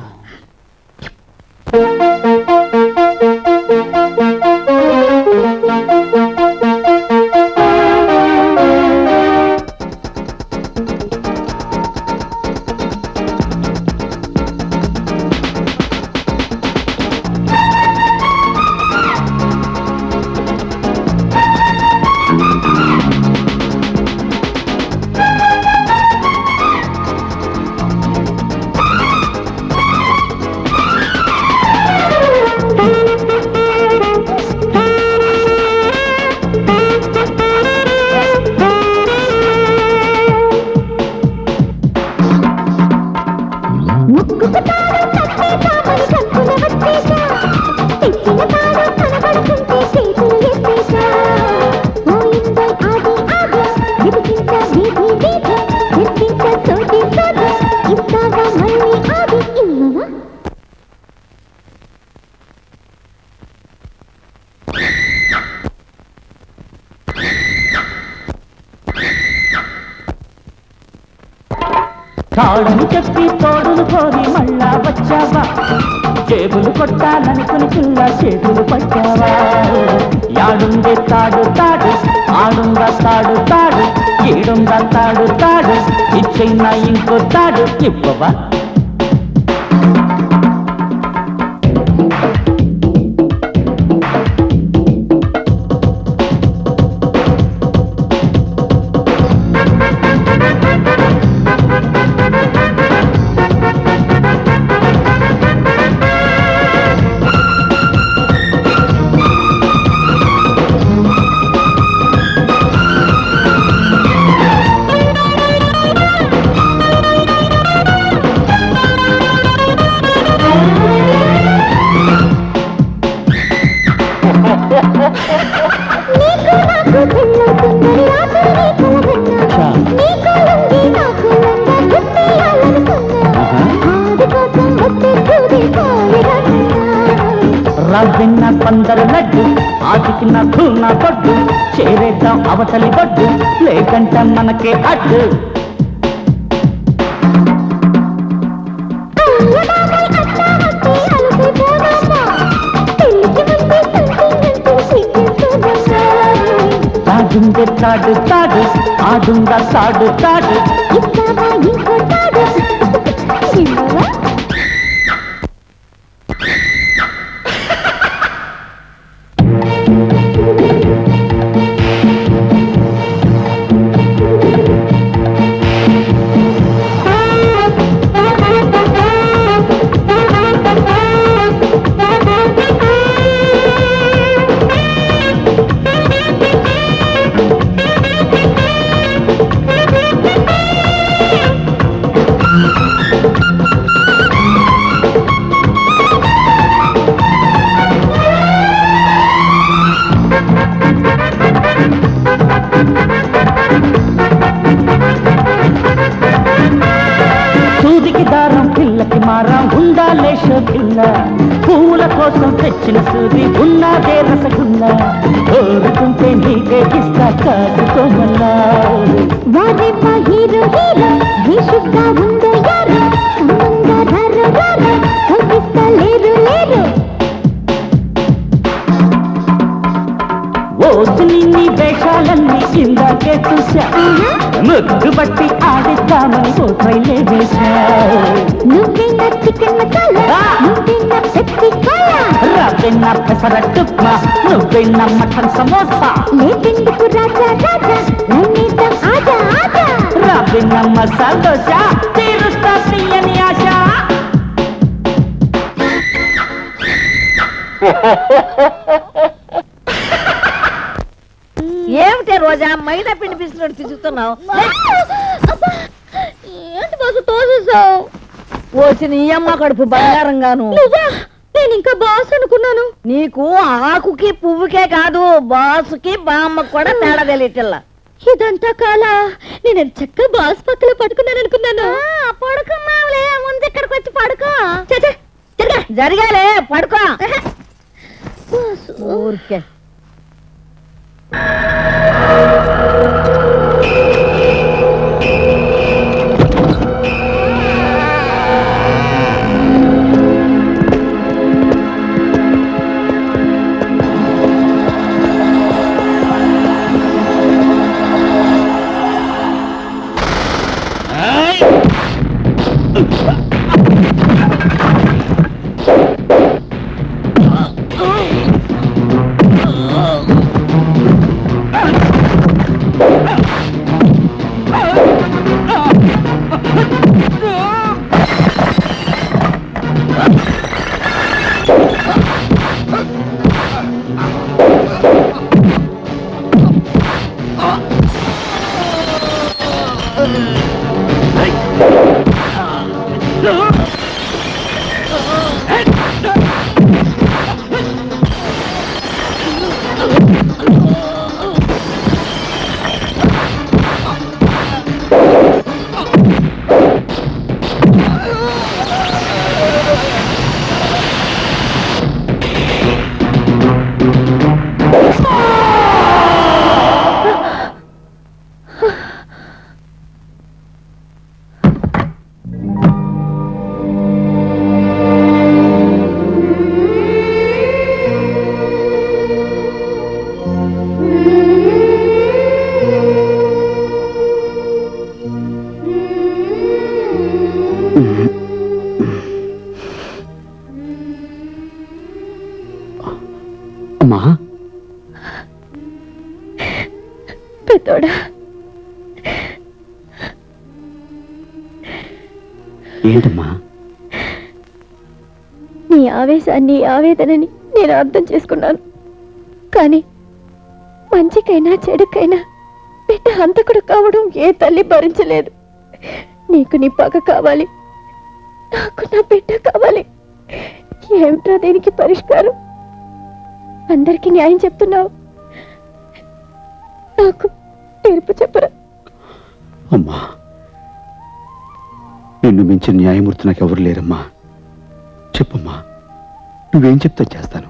తాడును చెప్పి తోడును కోరి మళ్ళా వచ్చావా జేబులు కొట్టాలనుకుని పిల్ల చేతులు పట్టావా యాడుందే తాడు తాడు ఆడుందా తాడు తాడు ఈడుందా తాడు తాడు ఇచ్చైనా ఇంకో తాడు ఇవ్వవా రవ్విన్న పందరు లడ్డు ఆటికి నా నా పడ్డు చేరేద్దాం అవతలి పడ్డు లేకంటే మనకే అడ్డు తాగుందే తాడు తాడు ఆడుందా తాడు తాడు సూదికి దారం పిల్లకి మారం ఉందా లేషో పిల్ల పూల కోసం తెచ్చిన సూది ఉన్నదే రసగుల్ల కోరుకుంటే నీకే ఇస్తా కాదుకోమల్లా వారెవ్వ హీరో హీరో వేషుగా ఉందో యారు సంబంధ రారు రారు కవ్విస్తా లేరు లేరు ఓసుని నీ వేషాలన్నీ ఇందాకే చూసా ముగ్గు బట్టి ఆడిద్దామని ఓ ట్రైలే వేశా నువ్వెన్న చికెన్ మసాలా నువ్వెన్న పెప్సీ కోలా రవ్వెన్న పెసరట్టుప్మా నువ్వెన్న మటన్ సమోసా లేపెందుకు రాజా రాజా నన్నేద్దాం ఆజా ఆజా రవ్వెన్న మసాలా దోశ తీరుస్తా తీయని ఆశ ఏమిటే రోజా మైదా పిండి పిసినట్టు తిరుగుతున్నావు ఏంటి బాసు తోసేసావు వచ్చిన ఈ అమ్మ కడుపు బంగారంగాను నువ్వా నేను ఇంకా బాస్ అనుకున్నాను నీకు ఆకుకి పువ్వుకే కాదు బాసుకి బామ్మకి కూడా తేడా తెలియటల్లా ఇదంతా కాలా నేను చక్కగా బాస్ పక్కన పడుకున్నాను అనుకున్నాను పడుకున్నావులే ముందు ఇక్కడికి వచ్చి పడుకో చచ్చా, జరగా. జరిగాలే పడుకో బాసు. ఊరికే అమ్మా పెద్దోడా ఏంటమ్మా నీ ఆవేశాన్ని ఆవేదనని నేను అర్థం చేసుకున్నాను కానీ మంచికైనా చెడుకైనా బిడ్డ హంతకుడు కావడం ఏ తల్లి భరించలేదు నీకు నీ పగ కావాలి నాకు నా బిడ్డ కావాలి ఏమిటో దీనికి పరిష్కారం అందరికీ న్యాయం చెప్తున్నావు నాకు తీర్పు చెప్పరా అమ్మా నిన్ను మించిన న్యాయమూర్తి నాకు ఎవరు లేరమ్మా చెప్పమ్మా నువ్వేం చెప్తే చేస్తాను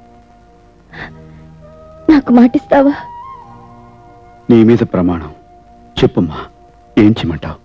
నాకు మాటిస్తావా నీ మీద ప్రమాణం చెప్పమ్మా ఏం చేయమంటావు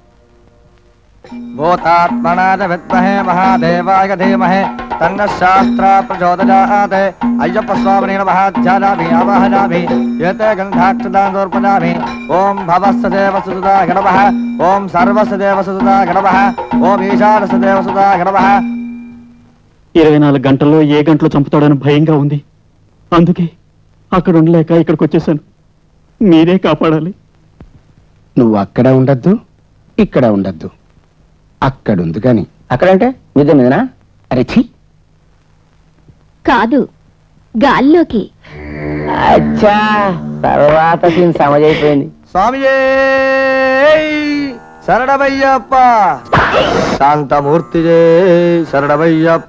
భూతాత్మనాద విద్మహే మహాదేవాయ ధీమహే తన్న శాస్త్ర ప్రచోదయాత్ అయ్యప్ప స్వామిని మహాధ్యానామి ఆవాహనామి ఏతే గంధాక్షదాందోర్పదామి ఓం భవస్సదేవ సుదా గణవః ఓం సర్వస్సదేవ సుదా గణవః ఓం ఈశానసదేవ సుదా గణవః ఇరవై నాలుగు గంటల్లో ఏ గంటలో చంపుతాడని భయంగా ఉంది అందుకే అక్కడ ఉండలేక ఇక్కడికి వచ్చేసాను మీరే కాపాడాలి నువ్వు అక్కడ ఉండద్దు ఇక్కడ ఉండద్దు అక్కడుంది కాని అక్కడంటే మీద మీదనా అరే ఛీ కాదు గాల్లోకి అచ్చా తర్వాత సీన్ సమజైపోయింది స్వామియే శరణమయ్యప్ప శాంతమూర్తిజే శరణమయ్యప్ప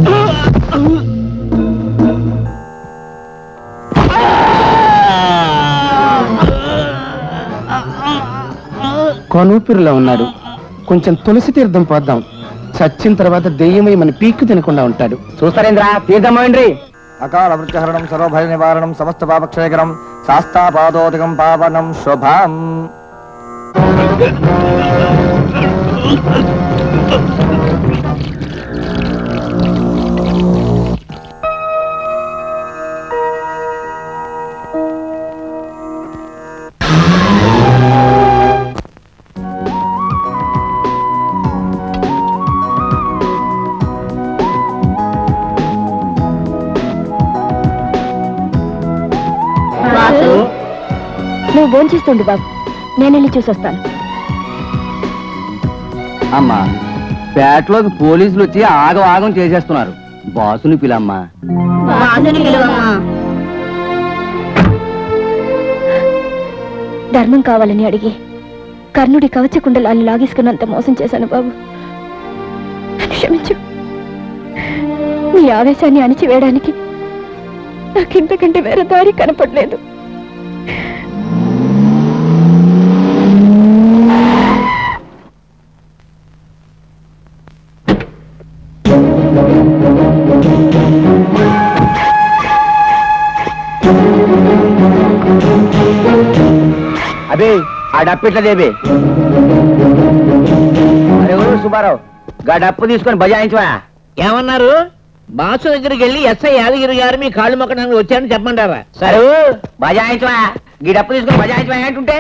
కొనూపిరిలో ఉన్నాడు కొంచెం తులసి తీర్థం పోద్దాం చచ్చిన తర్వాత దెయ్యమై మన పీక్కు తినకుండా ఉంటాడు చూస్తారేంద్రా తీర్థమండ్రి అకాల మృత్యుహరణం సర్వభయ నివారణం సమస్త పాపక్షయకరం శాస్తాపాదోదకం పావనం శుభం నువ్వు భోంచేస్తుండు బాబు నేను వెళ్ళి చూసొస్తాను అమ్మా పేటలోకి పోలీసులు వచ్చి ఆగం ఆగం చేసేస్తున్నారు బాసుని పిలమ్మా ధర్మం కావాలని అడిగి కర్ణుడి కవచ కుండలాన్ని లాగేసుకున్నంత మోసం చేశాను బాబు నన్ను క్షమించు నీ ఆవేశాన్ని అణిచివేయడానికి నాకు ఇంతకంటే వేరే దారి కనపడలేదు అదే ఆ డప్పిట్ల దేబే అరే ఊరు సుబ్బారావు గా డప్పు తీసుకొని బజాయించవా ఏమన్నారు బాసు దగ్గరికి వెళ్ళి ఎస్ఐ యాదగిరి గారు మీ కాళ్ళు మొక్కడానికి వచ్చారని చెప్పమంటారా సరే బజాయించవా గీ డప్పు తీసుకొని బజాయించవా ఏంటుంటే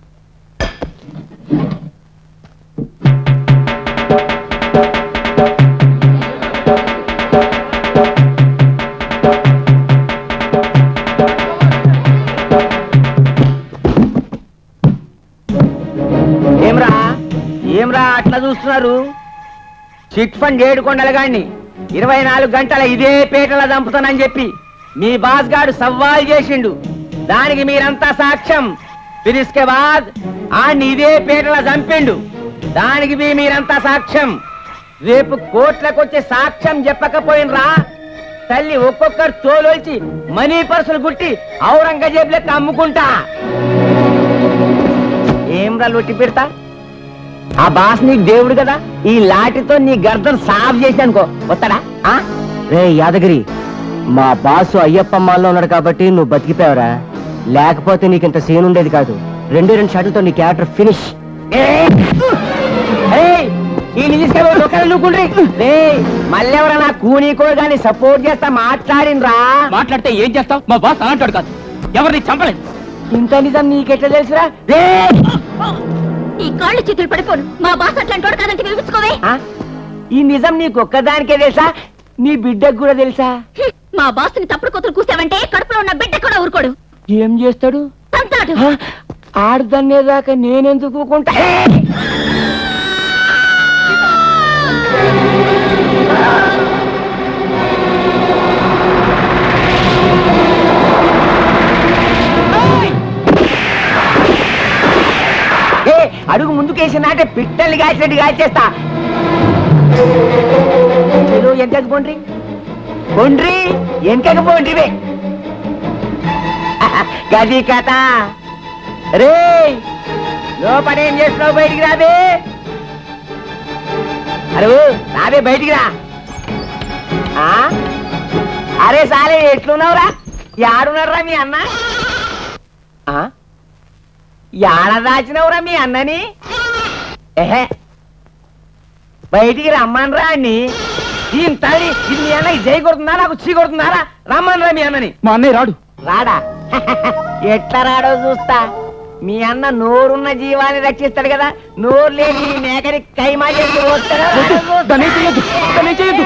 ఏమ్రా ఏమ్రా అట్లా చూస్తున్నారు చిట్ ఫండ్ ఏడుకొండల గాడిని ఇరవై నాలుగు గంటల ఇదే పేటల దంపుతానని చెప్పి మీ బాస్ గాడు సవాల్ చేసిండు దానికి మీరంతా సాక్ష్యం ఫిరిస్కే బాద్ ఆడిని ఇదే పేటల చంపిండు దానికి మీ మీరంతా సాక్ష్యం రేపు కోట్లకు వచ్చే సాక్ష్యం చెప్పకపోయినరా తల్లి ఒక్కొక్కరు తోలొల్చి మనీ పర్సులు గుట్టి ఔరంగజేబ్ లెక్క అమ్ముకుంటా ఏం రా లొట్టి పెడతా ఆ బాస్ నీకు దేవుడు కదా ఈ లాటితో నీ గర్దన్ సాఫ్ చేసి అనుకో వస్తాడా ఆ? రే యాదగిరి మా బాసు అయ్యప్పమ్మాల్లో ఉన్నాడు కాబట్టి నువ్వు బతికిపోయావురా లేకపోతే నీకు ఇంత సీన్ ఉండేది కాదు రెండు రెండు షాట్లతో నీ క్యారెక్టర్ ఫినిష్ మళ్ళీ ఎవరైనా కూనీకో గాని సపోర్ట్ చేస్తా మాట్లాడినరా మాట్లాడితే ఏం చేస్తావు మా బాస్ అలాంటాడు కాదు ఎవరిని చంపలేదు ఇంత నిజం నీకెట్లా తెలుసురా ఈ కాళ్ళు చేతులు పడిపోను మా బాస్ అట్లాంటి వాడు కాదంటే వినిపించుకోవే ఆ? ఈ నిజం నీకు ఒక్కదానికే తెలుసా నీ బిడ్డకు కూడా తెలుసా హ్మ్, మా బాస్ని తప్పుడు కొతులు కూసావంటే కడుపులో ఉన్న బిడ్డ కూడా ఊరుకోడు ఏం చేస్తాడు తంతాడు ఆడదన్నేదాకా నేనెందుకు ఊరుకుంటా? ఏ అడుగు ముందుకేసి నాటే పిట్టల్ని కాల్చినట్టు కాల్చేస్తా మీరు ఎంతకు పోండ్రి పోండ్రి ఎంతకు పోండ్రివే గది కథ రే లోపల ఏం చేస్తున్నావు బయటికి రాబే అరే రాబే బయటికి రా ఆ? అరే సాలే ఎట్లున్నావురా యాడున్నారా మీ అన్న ఆ? యాడ దాచినవురా మీ అన్నని ఎహే బయటికి రమ్మనరా అన్ని దీని తల్లి ఇది మీ అన్న జై కొడుతుందా నాకు చీ కొడుతుందారా రమ్మనరా మీ అన్నని మా అన్నయ్య రాడు రాడా ఎట్లా రాడో చూస్తా మీ అన్న నోరున్న జీవాన్ని రక్షిస్తాడు కదా నోరు లేని ఈ మేకని కైమా చేసి పోస్తాడా? రాడో చూస్తా. దాన్ని చేయొద్దు దాన్ని చేయొద్దు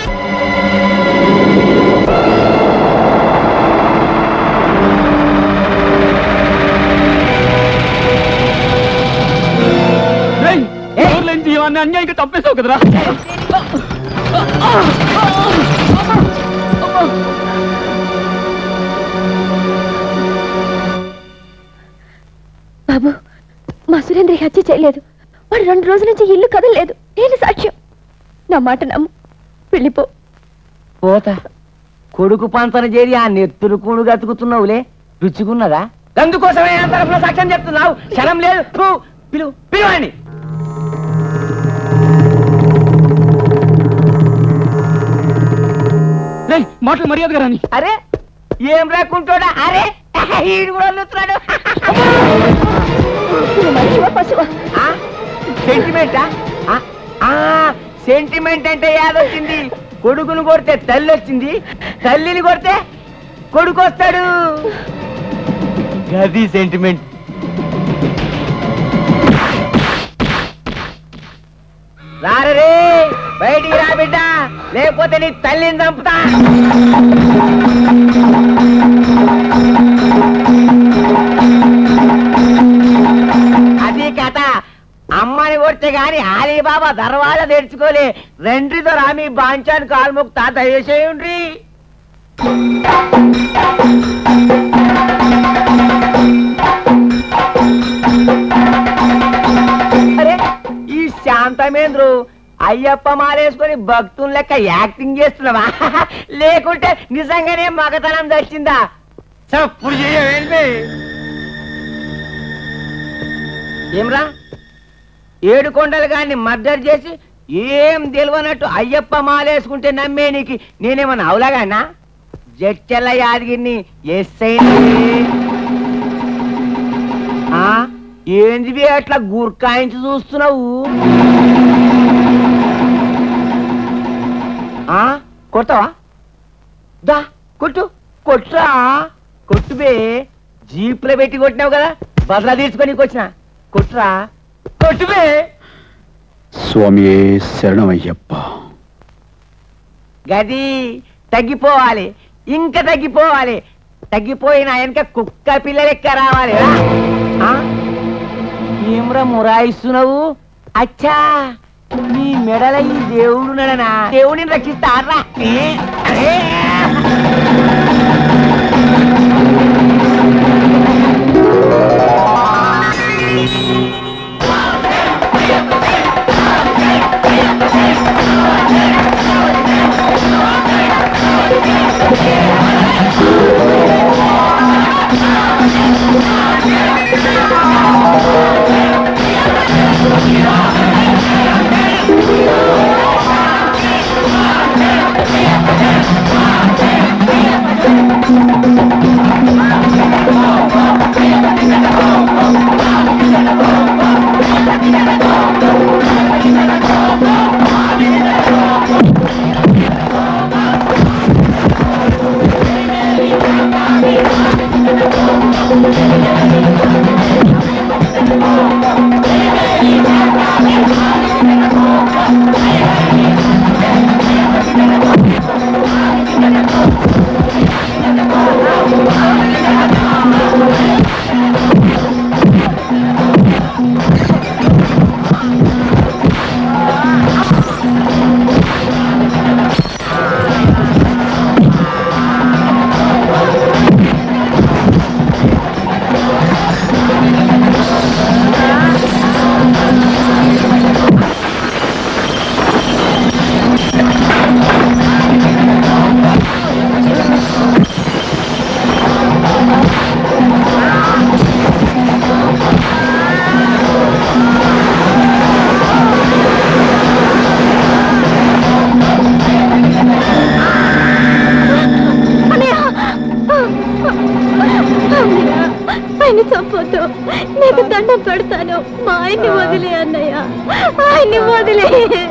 రేయ్, ఊర్లేని జీవాన్ని అన్యాయంగా తప్పేసావు కదరా బాబు మా సురేంద్ర హత్య చేయలేదు వాడు రెండు రోజుల నుంచి ఇల్లు కదలలేదు నేను సాక్ష్యం నా మాట నమ్ము వెళ్ళిపో పోతా కొడుకు పంతన చేరి ఆ నెత్తురు కూడు గతుకుతున్నావులే రుచిగున్నదా అందుకోసమే ఆ తరఫున సాక్ష్యం చెప్తున్నావు క్షణం లేదు ఫు, పిలువు పిలువండి రేయ్, మాటలు మర్యాదగా రాని అరే ఏం రాకుంటోడా అరే ఈడు కూడా వదులుతున్నాడు నువ్వు మనిషివా పశువా సెంటిమెంటా సెంటిమెంట్ అంటే యాదొచ్చింది కొడుకును కొడితే తల్లి వచ్చింది తల్లిని కొడితే కొడుకు వస్తాడు గది సెంటిమెంట్ రారే బయటికి రా బిడ్డ లేకపోతే నీ తల్లిని చంపుతా అది కథ అమ్మని కొడితే గాని ఆలీబాబా దర్వాజా తెరుచుకోలే రెండ్రితో రామి బాంచాను కాల్ముక్తా దయచేయండి అరే ఈ శాంతమేంద్రు అయ్యప్ప మాలేసుకొని భక్తుల లెక్క యాక్టింగ్ చేస్తున్నావా లేకుంటే నిజంగానే మగతనం తెచ్చిందా చప్పుడు చేయవేంటి ఏమ్రా ఏడు కొండలు గాన్ని మర్డర్ చేసి ఏం తెలియనట్టు అయ్యప్ప మాలేసుకుంటే నమ్మే నీకు నేనేమన్నా అవులాగానా జడ్చెల్ల యాదగిరిని ఎస్ఐ ఏంది అట్లా గుర్కాయించి చూస్తున్నావు ఆ కొడతావా దా కొట్టు కొట్టురా కొట్టుబే జీప్లో పెట్టి కొట్టినావు కదా బదలా తీర్చుకొని వచ్చిన కొట్టురా కొట్టుబే స్వామియే శరణమయ్యప్ప గది తగ్గిపోవాలి ఇంకా తగ్గిపోవాలి తగ్గిపోయిన వెనక కుక్క పిల్ల లెక్క రావాలి రా. ఆ? ఏమ్రా మురాయిస్తున్నావు అచ్చా నీ మెడల ఈ దేవుడు నడనా దేవుడిని రక్షిస్తారా ఏ? అరే! ఆయన చంపొద్దు నీకు దండం పెడతాను మా ఆయన్ని వదిలే అన్నయ్య ఆయన్ని వదిలే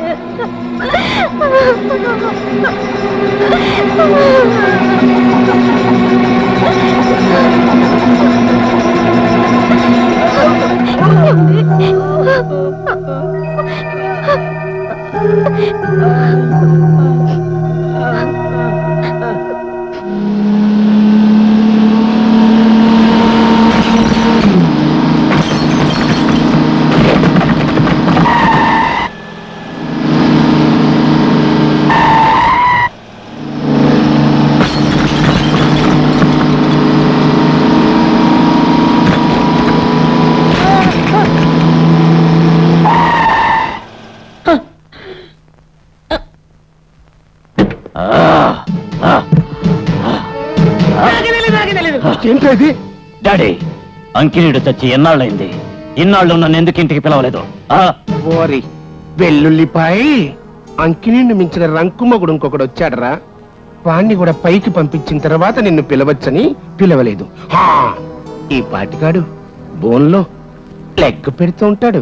ఏంటది డాడీ అంకినీడు చచ్చి ఎన్నాళ్ళైంది ఇన్నాళ్ళు నన్ను ఎందుకు ఇంటికి పిలవలేదు ఆ ఓరి వెల్లుల్లిపాయి అంకినీని మించిన రంకుమగుడు ఇంకొకడు వచ్చాడరా వాణ్ణి కూడా పైకి పంపించిన తర్వాత నిన్ను పిలవచ్చని పిలవలేదు హా, ఈ పాటికాడు బోన్లో లెక్క పెడుతూ ఉంటాడు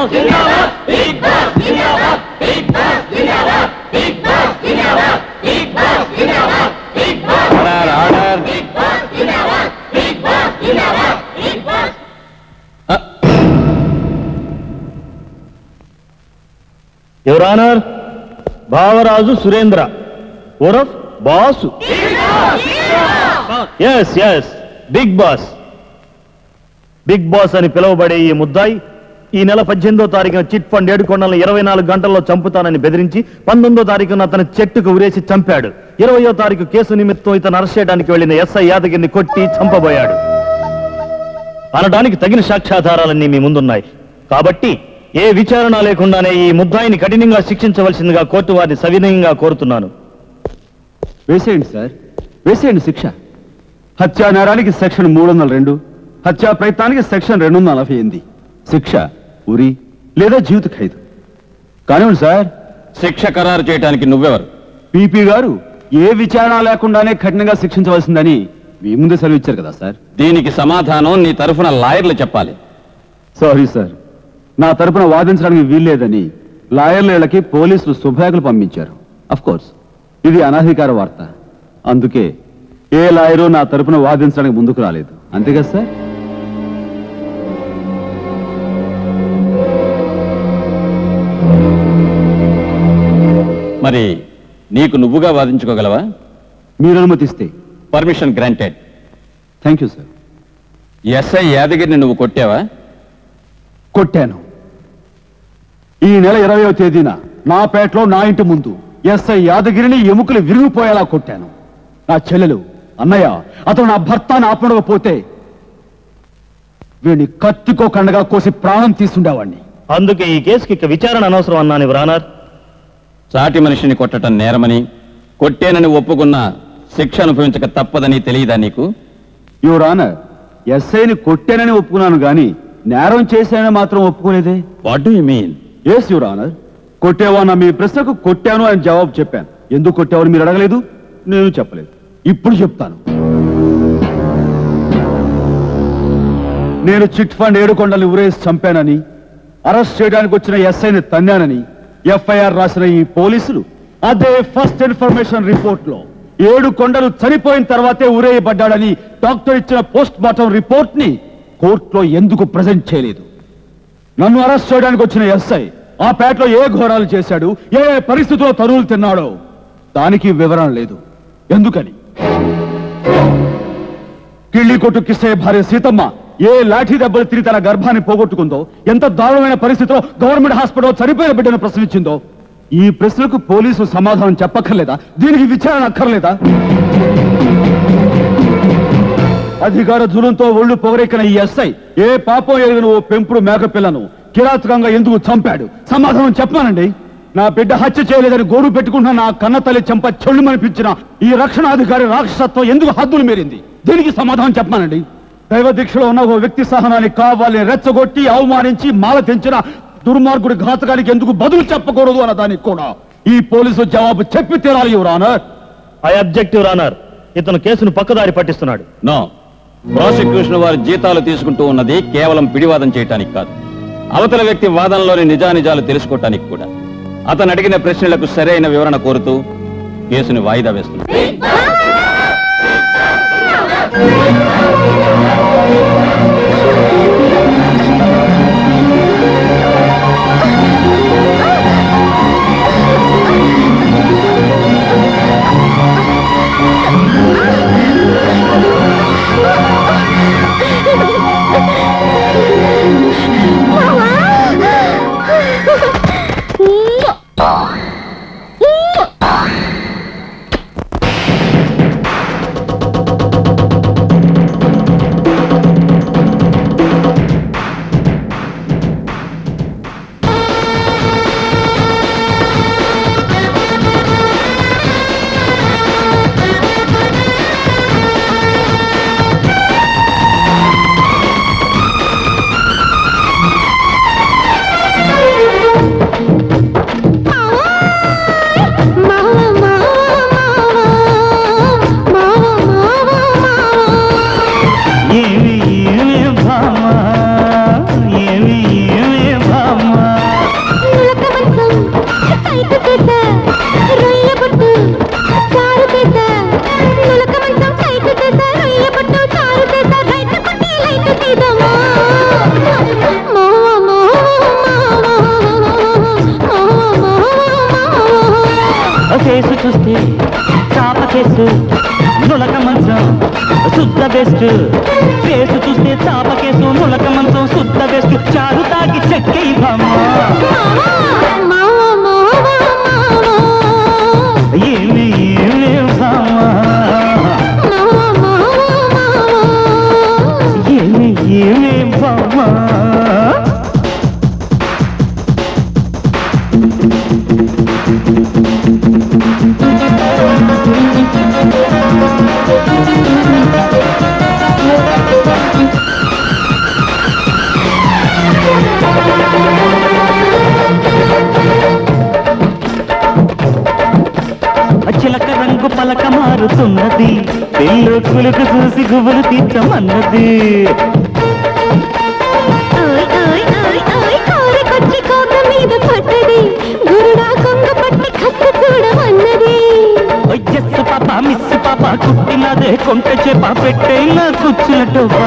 యువరానర్ భావరాజు సురేంద్ర ఉరఫ్ boss yes yes big boss big boss అని పిలువబడే ఈ ముద్దాయి ఈ నెల పద్దెనిమిదో తారీఖున చిట్ ఫండ్ ఏడుకొండలను ఇరవై నాలుగు గంటల్లో చంపుతానని బెదిరించి పంతొమ్మిదో తారీఖున అతను చెట్టుకు ఉరేసి చంపాడు ఇరవయో తారీఖు కేసు నిమిత్తం ఇతను అరెస్ట్ చేయడానికి వెళ్లిన ఎస్ఐ యాదగిరిని కొట్టి చంపబోయాడు అనడానికి తగిన సాక్ష్యాధారాలన్నీ మీ ముందున్నాయి కాబట్టి ఏ విచారణ లేకుండానే ఈ ముద్దాయిని కఠినంగా శిక్షించవలసిందిగా కోర్టు వారిని సవినయంగా కోరుతున్నాను వేసేయండి సార్ వేసేయండి శిక్ష హత్యా నేరానికి సెక్షన్ మూడు వందల రెండు హత్యా ప్రయత్నానికి సెక్షన్ రెండు వందల నలభై ఎనిమిది శిక్ష ఉరి లేదా జీవిత ఖైదు కానివ్వండి సార్ శిక్ష ఖరారు చేయడానికి నువ్వెవరు పీపీ గారు ఏ విచారణ లేకుండానే కఠినంగా శిక్షించవలసిందని మీ ముందే సెలవిచ్చారు కదా సార్ దీనికి సమాధానం నీ తరఫున లాయర్లు చెప్పాలి సారీ సార్ నా తరపున వాదించడానికి వీల్లేదని లాయర్లకి పోలీసులు శుభాకులు పంపించారు అఫ్ కోర్స్ ఇది అనధికార వార్త అందుకే ఏ లాయరు నా తరపున వాదించడానికి ముందుకు రాలేదు అంతే కదా సార్ మరి నీకు నువ్వుగా వాదించుకోగలవా మీరు అనుమతిస్తే permission granted thank you sir SI యాదగిరిని నువ్వు కొట్టావా కొట్టాను ఈ నెల ఇరవయో తేదీన నా పేటలో నా ఇంటి ముందు ఎస్ఐ యాదగిరిని ఎముకలు విరిగిపోయేలా కొట్టాను నా చెల్లెలు అన్నయ్య అతను నా భర్త అని ఆపడకపోతే వీడిని కత్తికో కండగా కోసి ప్రాణం తీసుండేవాడిని అందుకే ఈ కేసుకి ఇక విచారణ అనవసరం అన్నాను రానర్ సాటి మనిషిని కొట్టడం నేరమని కొట్టేనని ఒప్పుకున్న శిక్ష అనుభవించక తప్పదని తెలియదా నీకు యువర్ ఆనర్ ఎస్ఐని కొట్టానని ఒప్పుకున్నాను గాని నేరం చేశానని మాత్రం ఒప్పుకోలేదే what do you mean yes your honour కొట్టేవా మీ ప్రశ్నకు కొట్టాను అని జవాబు చెప్పాను ఎందుకు కొట్టావని మీరు అడగలేదు నేను చెప్పలేదు ఇప్పుడు చెప్తాను నేను చిట్ ఫండ్ ఏడుకొండల్ని ఉరేసి చంపానని అరెస్ట్ చేయడానికి వచ్చిన ఎస్ఐని తన్నానని ఎఫ్ఐఆర్ రాసిన ఈ పోలీసులు అదే ఫస్ట్ ఇన్ఫర్మేషన్ రిపోర్ట్ లో ఏడు కొండలు చనిపోయిన తర్వాతే ఉరేయబడ్డాడని డాక్టర్ ఇచ్చిన పోస్ట్ మార్టం రిపోర్ట్ ని కోర్టులో ఎందుకు ప్రజెంట్ చేయలేదు నన్ను అరెస్ట్ చేయడానికి వచ్చిన ఎస్ఐ ఆ పేటలో ఏ ఘోరాలు చేశాడు ఏ ఏ పరిస్థితుల్లో తరువులు తిన్నాడో దానికి వివరణ లేదు ఎందుకని కిళ్ళి కొట్టు కిస్సయ్య భార్య సీతమ్మ ఏ లాఠీ దెబ్బలు తిరిగి తన గర్భాన్ని పోగొట్టుకుందో ఎంత దారుణమైన పరిస్థితిలో గవర్నమెంట్ హాస్పిటల్ చనిపోయిన బిడ్డను ప్రసవించిందో ఈ ప్రశ్నలకు పోలీసు సమాధానం చెప్పక్కర్లేదా దీనికి విచారణ అక్కర్లేదా అధికార జులంతో ఒళ్ళు పొగరెక్కిన ఈ ఎస్ఐ ఏ పాపం ఎరిగిన ఓ పెంపుడు మేకపిల్లను కిరాతకంగా ఎందుకు చంపాడు సమాధానం చెప్పానండి నా బిడ్డ హత్య చేయలేదని గోరు పెట్టుకుంటున్న నా కన్న తల్లి చెంప చెల్లుమనిపించిన ఈ రక్షణాధికారి రాక్షసత్వం ఎందుకు హద్దులు మీరింది దీనికి సమాధానం చెప్పానండి దైవ దీక్షలో ఉన్న ఓ వ్యక్తి సహనాన్ని కావాలని రెచ్చగొట్టి అవమానించి మాల తెంచిన దుర్మార్గుడి ఘాతకానికి ఎందుకు బదులు చెప్పకూడదు అన్న దానికి కూడా ఈ పోలీసు జవాబు చెప్పి తీరాలి your honour I objective honour ఇతను కేసును పక్కదారి పట్టిస్తున్నాడు నో ప్రాసిక్యూషన్ వారి జీతాలు తీసుకుంటూ ఉన్నది కేవలం పిడివాదం చేయటానికి కాదు అవతల వ్యక్తి వాదనలోని నిజానిజాలు తెలుసుకోవటానికి కూడా అతను అడిగిన ప్రశ్నలకు సరైన వివరణ కోరుతూ కేసుని వాయిదా వేస్తున్నాడు ఏమి ఏమి భామ ఏమి ఏమి భామ కేసు చూస్తే చాప కేసు నులక మంచం శుద్ధ బెస్ట్ ఫేసు చూస్తే చాప కేసు నులక మంచం శుద్ధ బెస్ట్ చారు తాగి చెక్కై భామ ఏమి ఏమి భామ ఏమి ఏమి భామ చిలక రంగు పలక మారుతున్నది పెళ్ళు కులుకు చూసి గుబులు తీర్చమన్నది మీద పట్టది గురుడా కొంగ పట్టి కక్క చూడమన్నది ఎస్ పాప మిస్ పాప కుట్టినదే కొంట చేప పెట్టే నా కుచ్చుల టోపా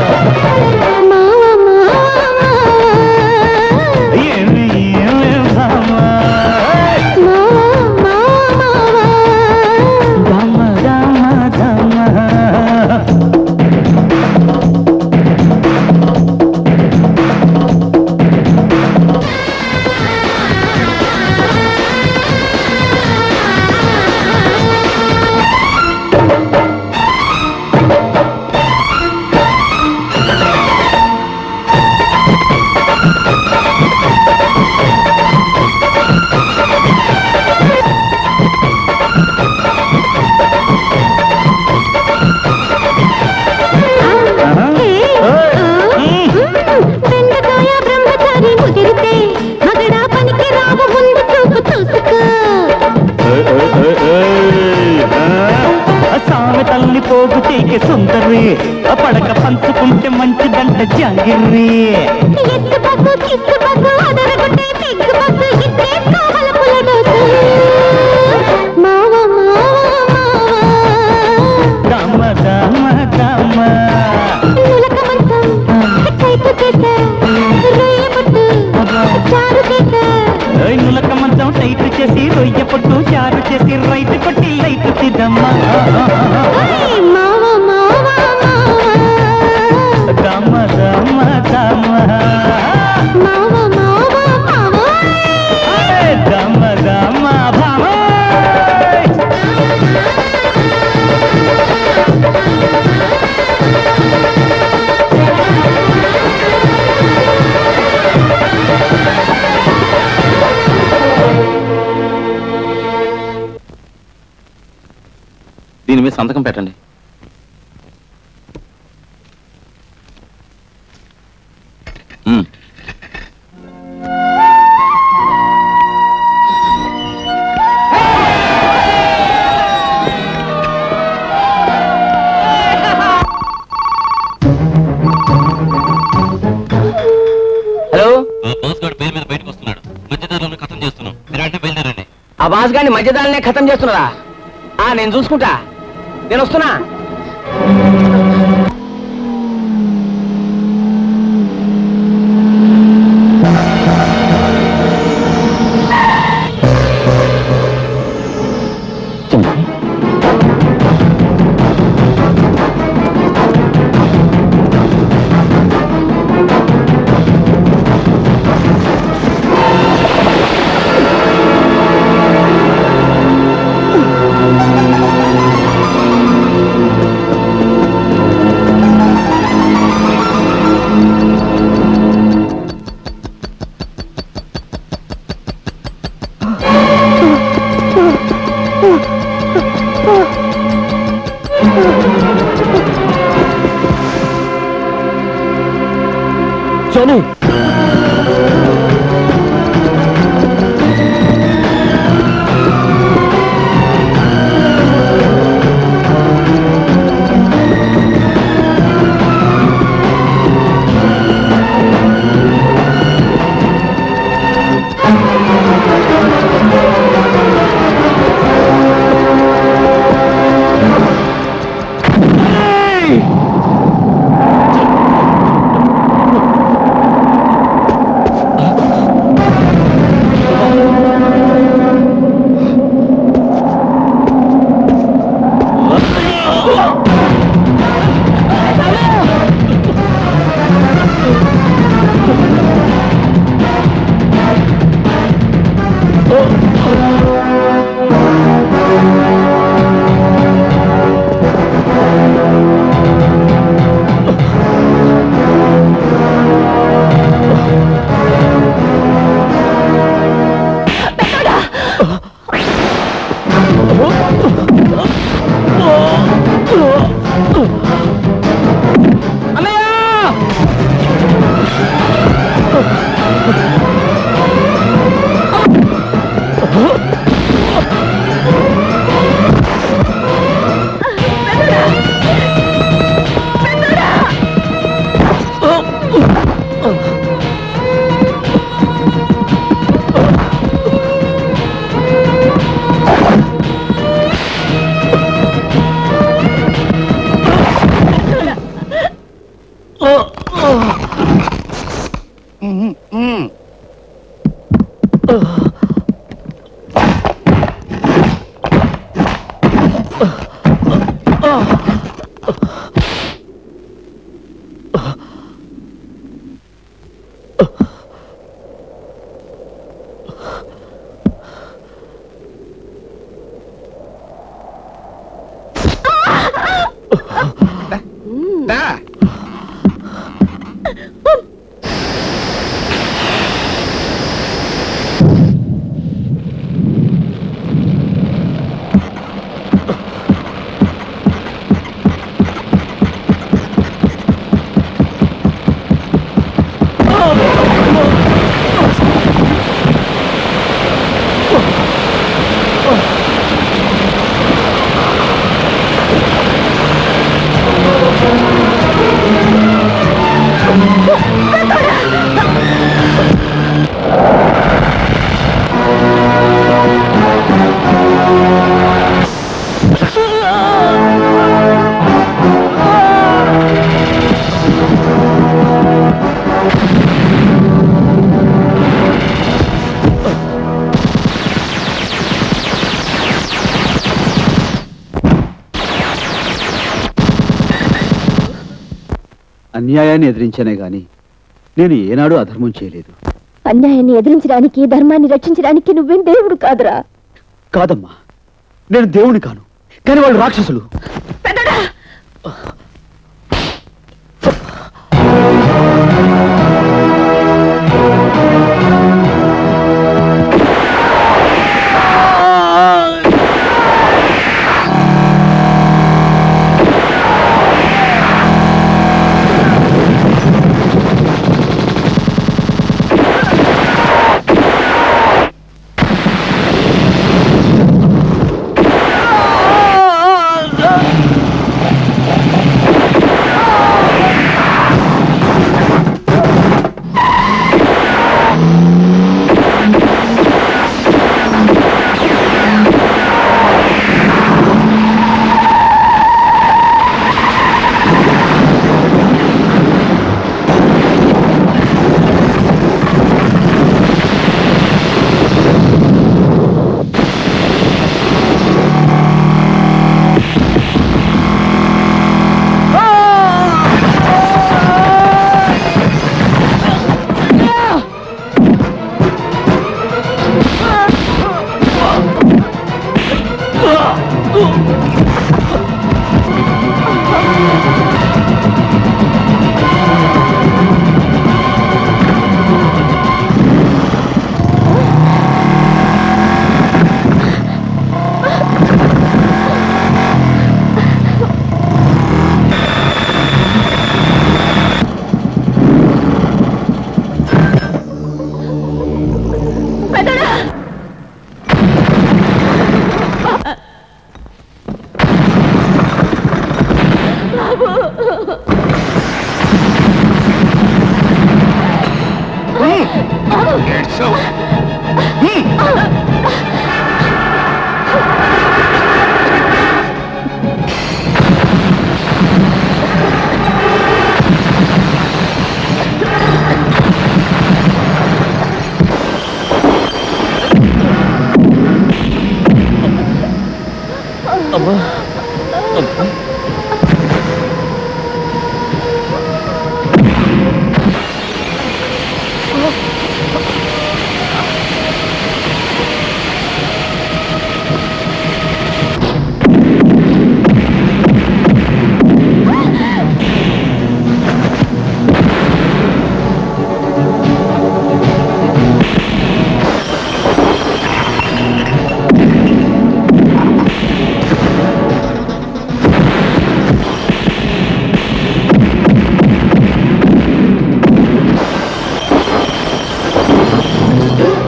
ఏమి ఏమి భామా దమ దమ దమ బెండకాయ బ్రహ్మచారి ముదిరితే మగడా పనికి రావ ముందు చూపు చూసుకో సామెతల్ని పోగు చేకి సుందరి పడక పంచుకుంటే మంచిదంట జాంగిర్రి ఎత్తు బస్సు కిస్సు బస్సు అదరగొట్టే పిగ్గు బస్సు ఇట్టే కావల పులడోసు మావ మావ దమ దమ దమ నులక మంచం కైపు చేత రొయ్య పట్టు చారు చేత ఓయ్ నులక మంచం టైట్ చేసి రొయ్య పొట్టు చారు చేసి రైట్ కొట్టి లైట్ తిద్దమ్మా మావ మావ దమ దమ దమ మావ మావ మావ దమ దమ భామ దీని మీద సంతకం పెట్టండి మ్మ్. హలో బాస్ గారు పేరు మీద బయటకు వస్తున్నాడు మధ్యదారులను ఖతం చేస్తున్నాం మీరు అంటే బయలుదేరండి ఆ బాస్ గారిని మధ్యదాలనే ఖతం చేస్తున్నారా ఆ నేను చూసుకుంటా నేను వస్తున్నా ఆ దా. అన్యాయాన్ని ఎదిరించానే గాని నేను ఏనాడు అధర్మం చేయలేదు అన్యాయాన్ని ఎదిరించడానికి ధర్మాన్ని రక్షించడానికి నువ్వేం దేవుడు కాదురా కాదమ్మా నేను దేవుని కాను కానీ వాళ్ళు రాక్షసులు అమ్మా ఆ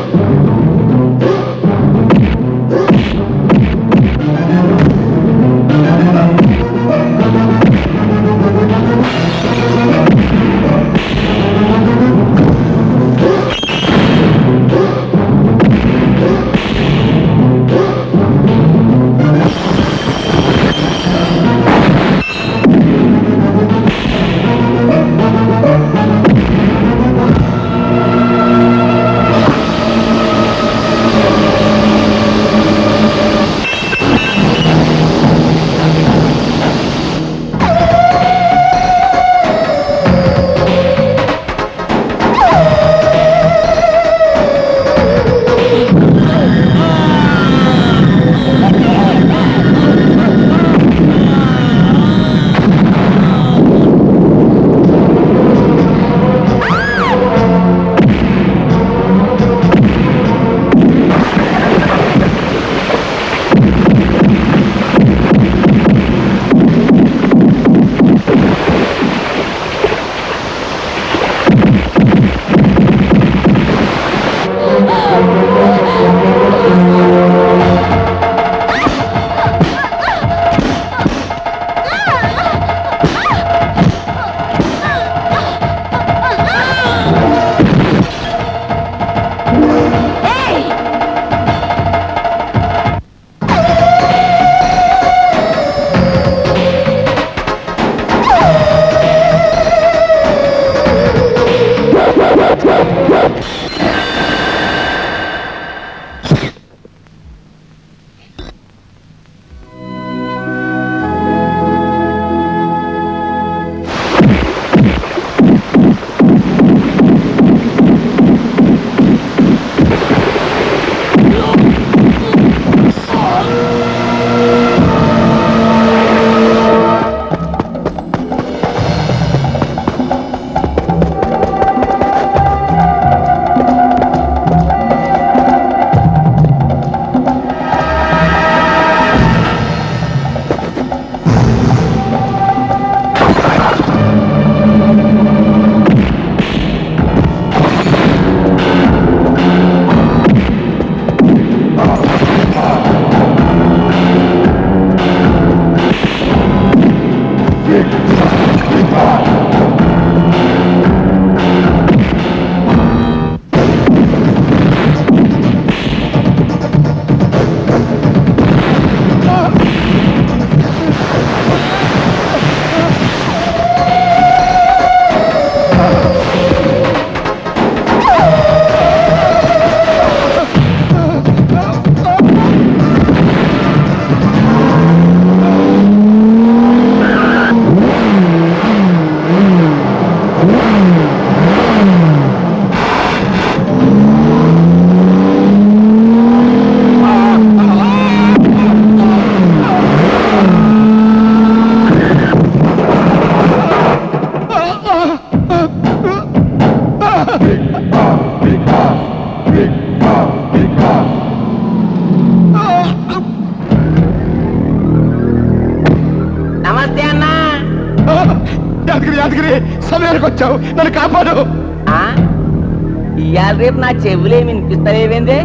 నమస్తే అన్నా యాదగిరి యాదగిరి సమయానికి వచ్చావు నన్ను కాపాడు ఆ? ఇవాళ రేపు నా చెవులేమి వినిపిస్తలేవేందే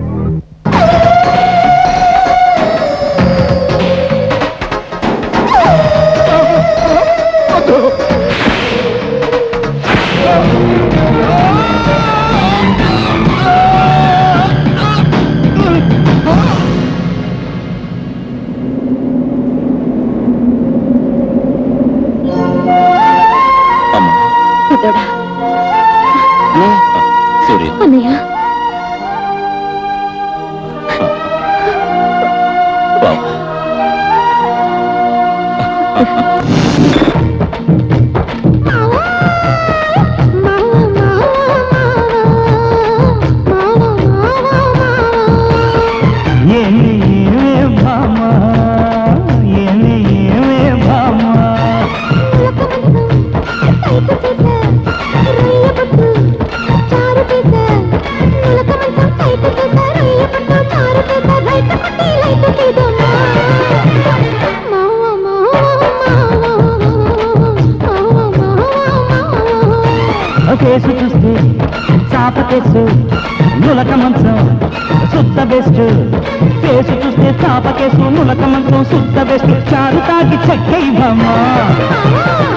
పెద్దోడా సూర్య అన్నయ్య బాబు ఏమి ఏమే భామ ఏమి ఏమే భామ కేసు చూస్తే చాప కేసు నులక మంచం సుత్త బెస్ట్ కేసు చూస్తే చాప కేసు నులక మంచం సుత్త బెస్ట్ చారు తాగి చెక్కై బామ్మ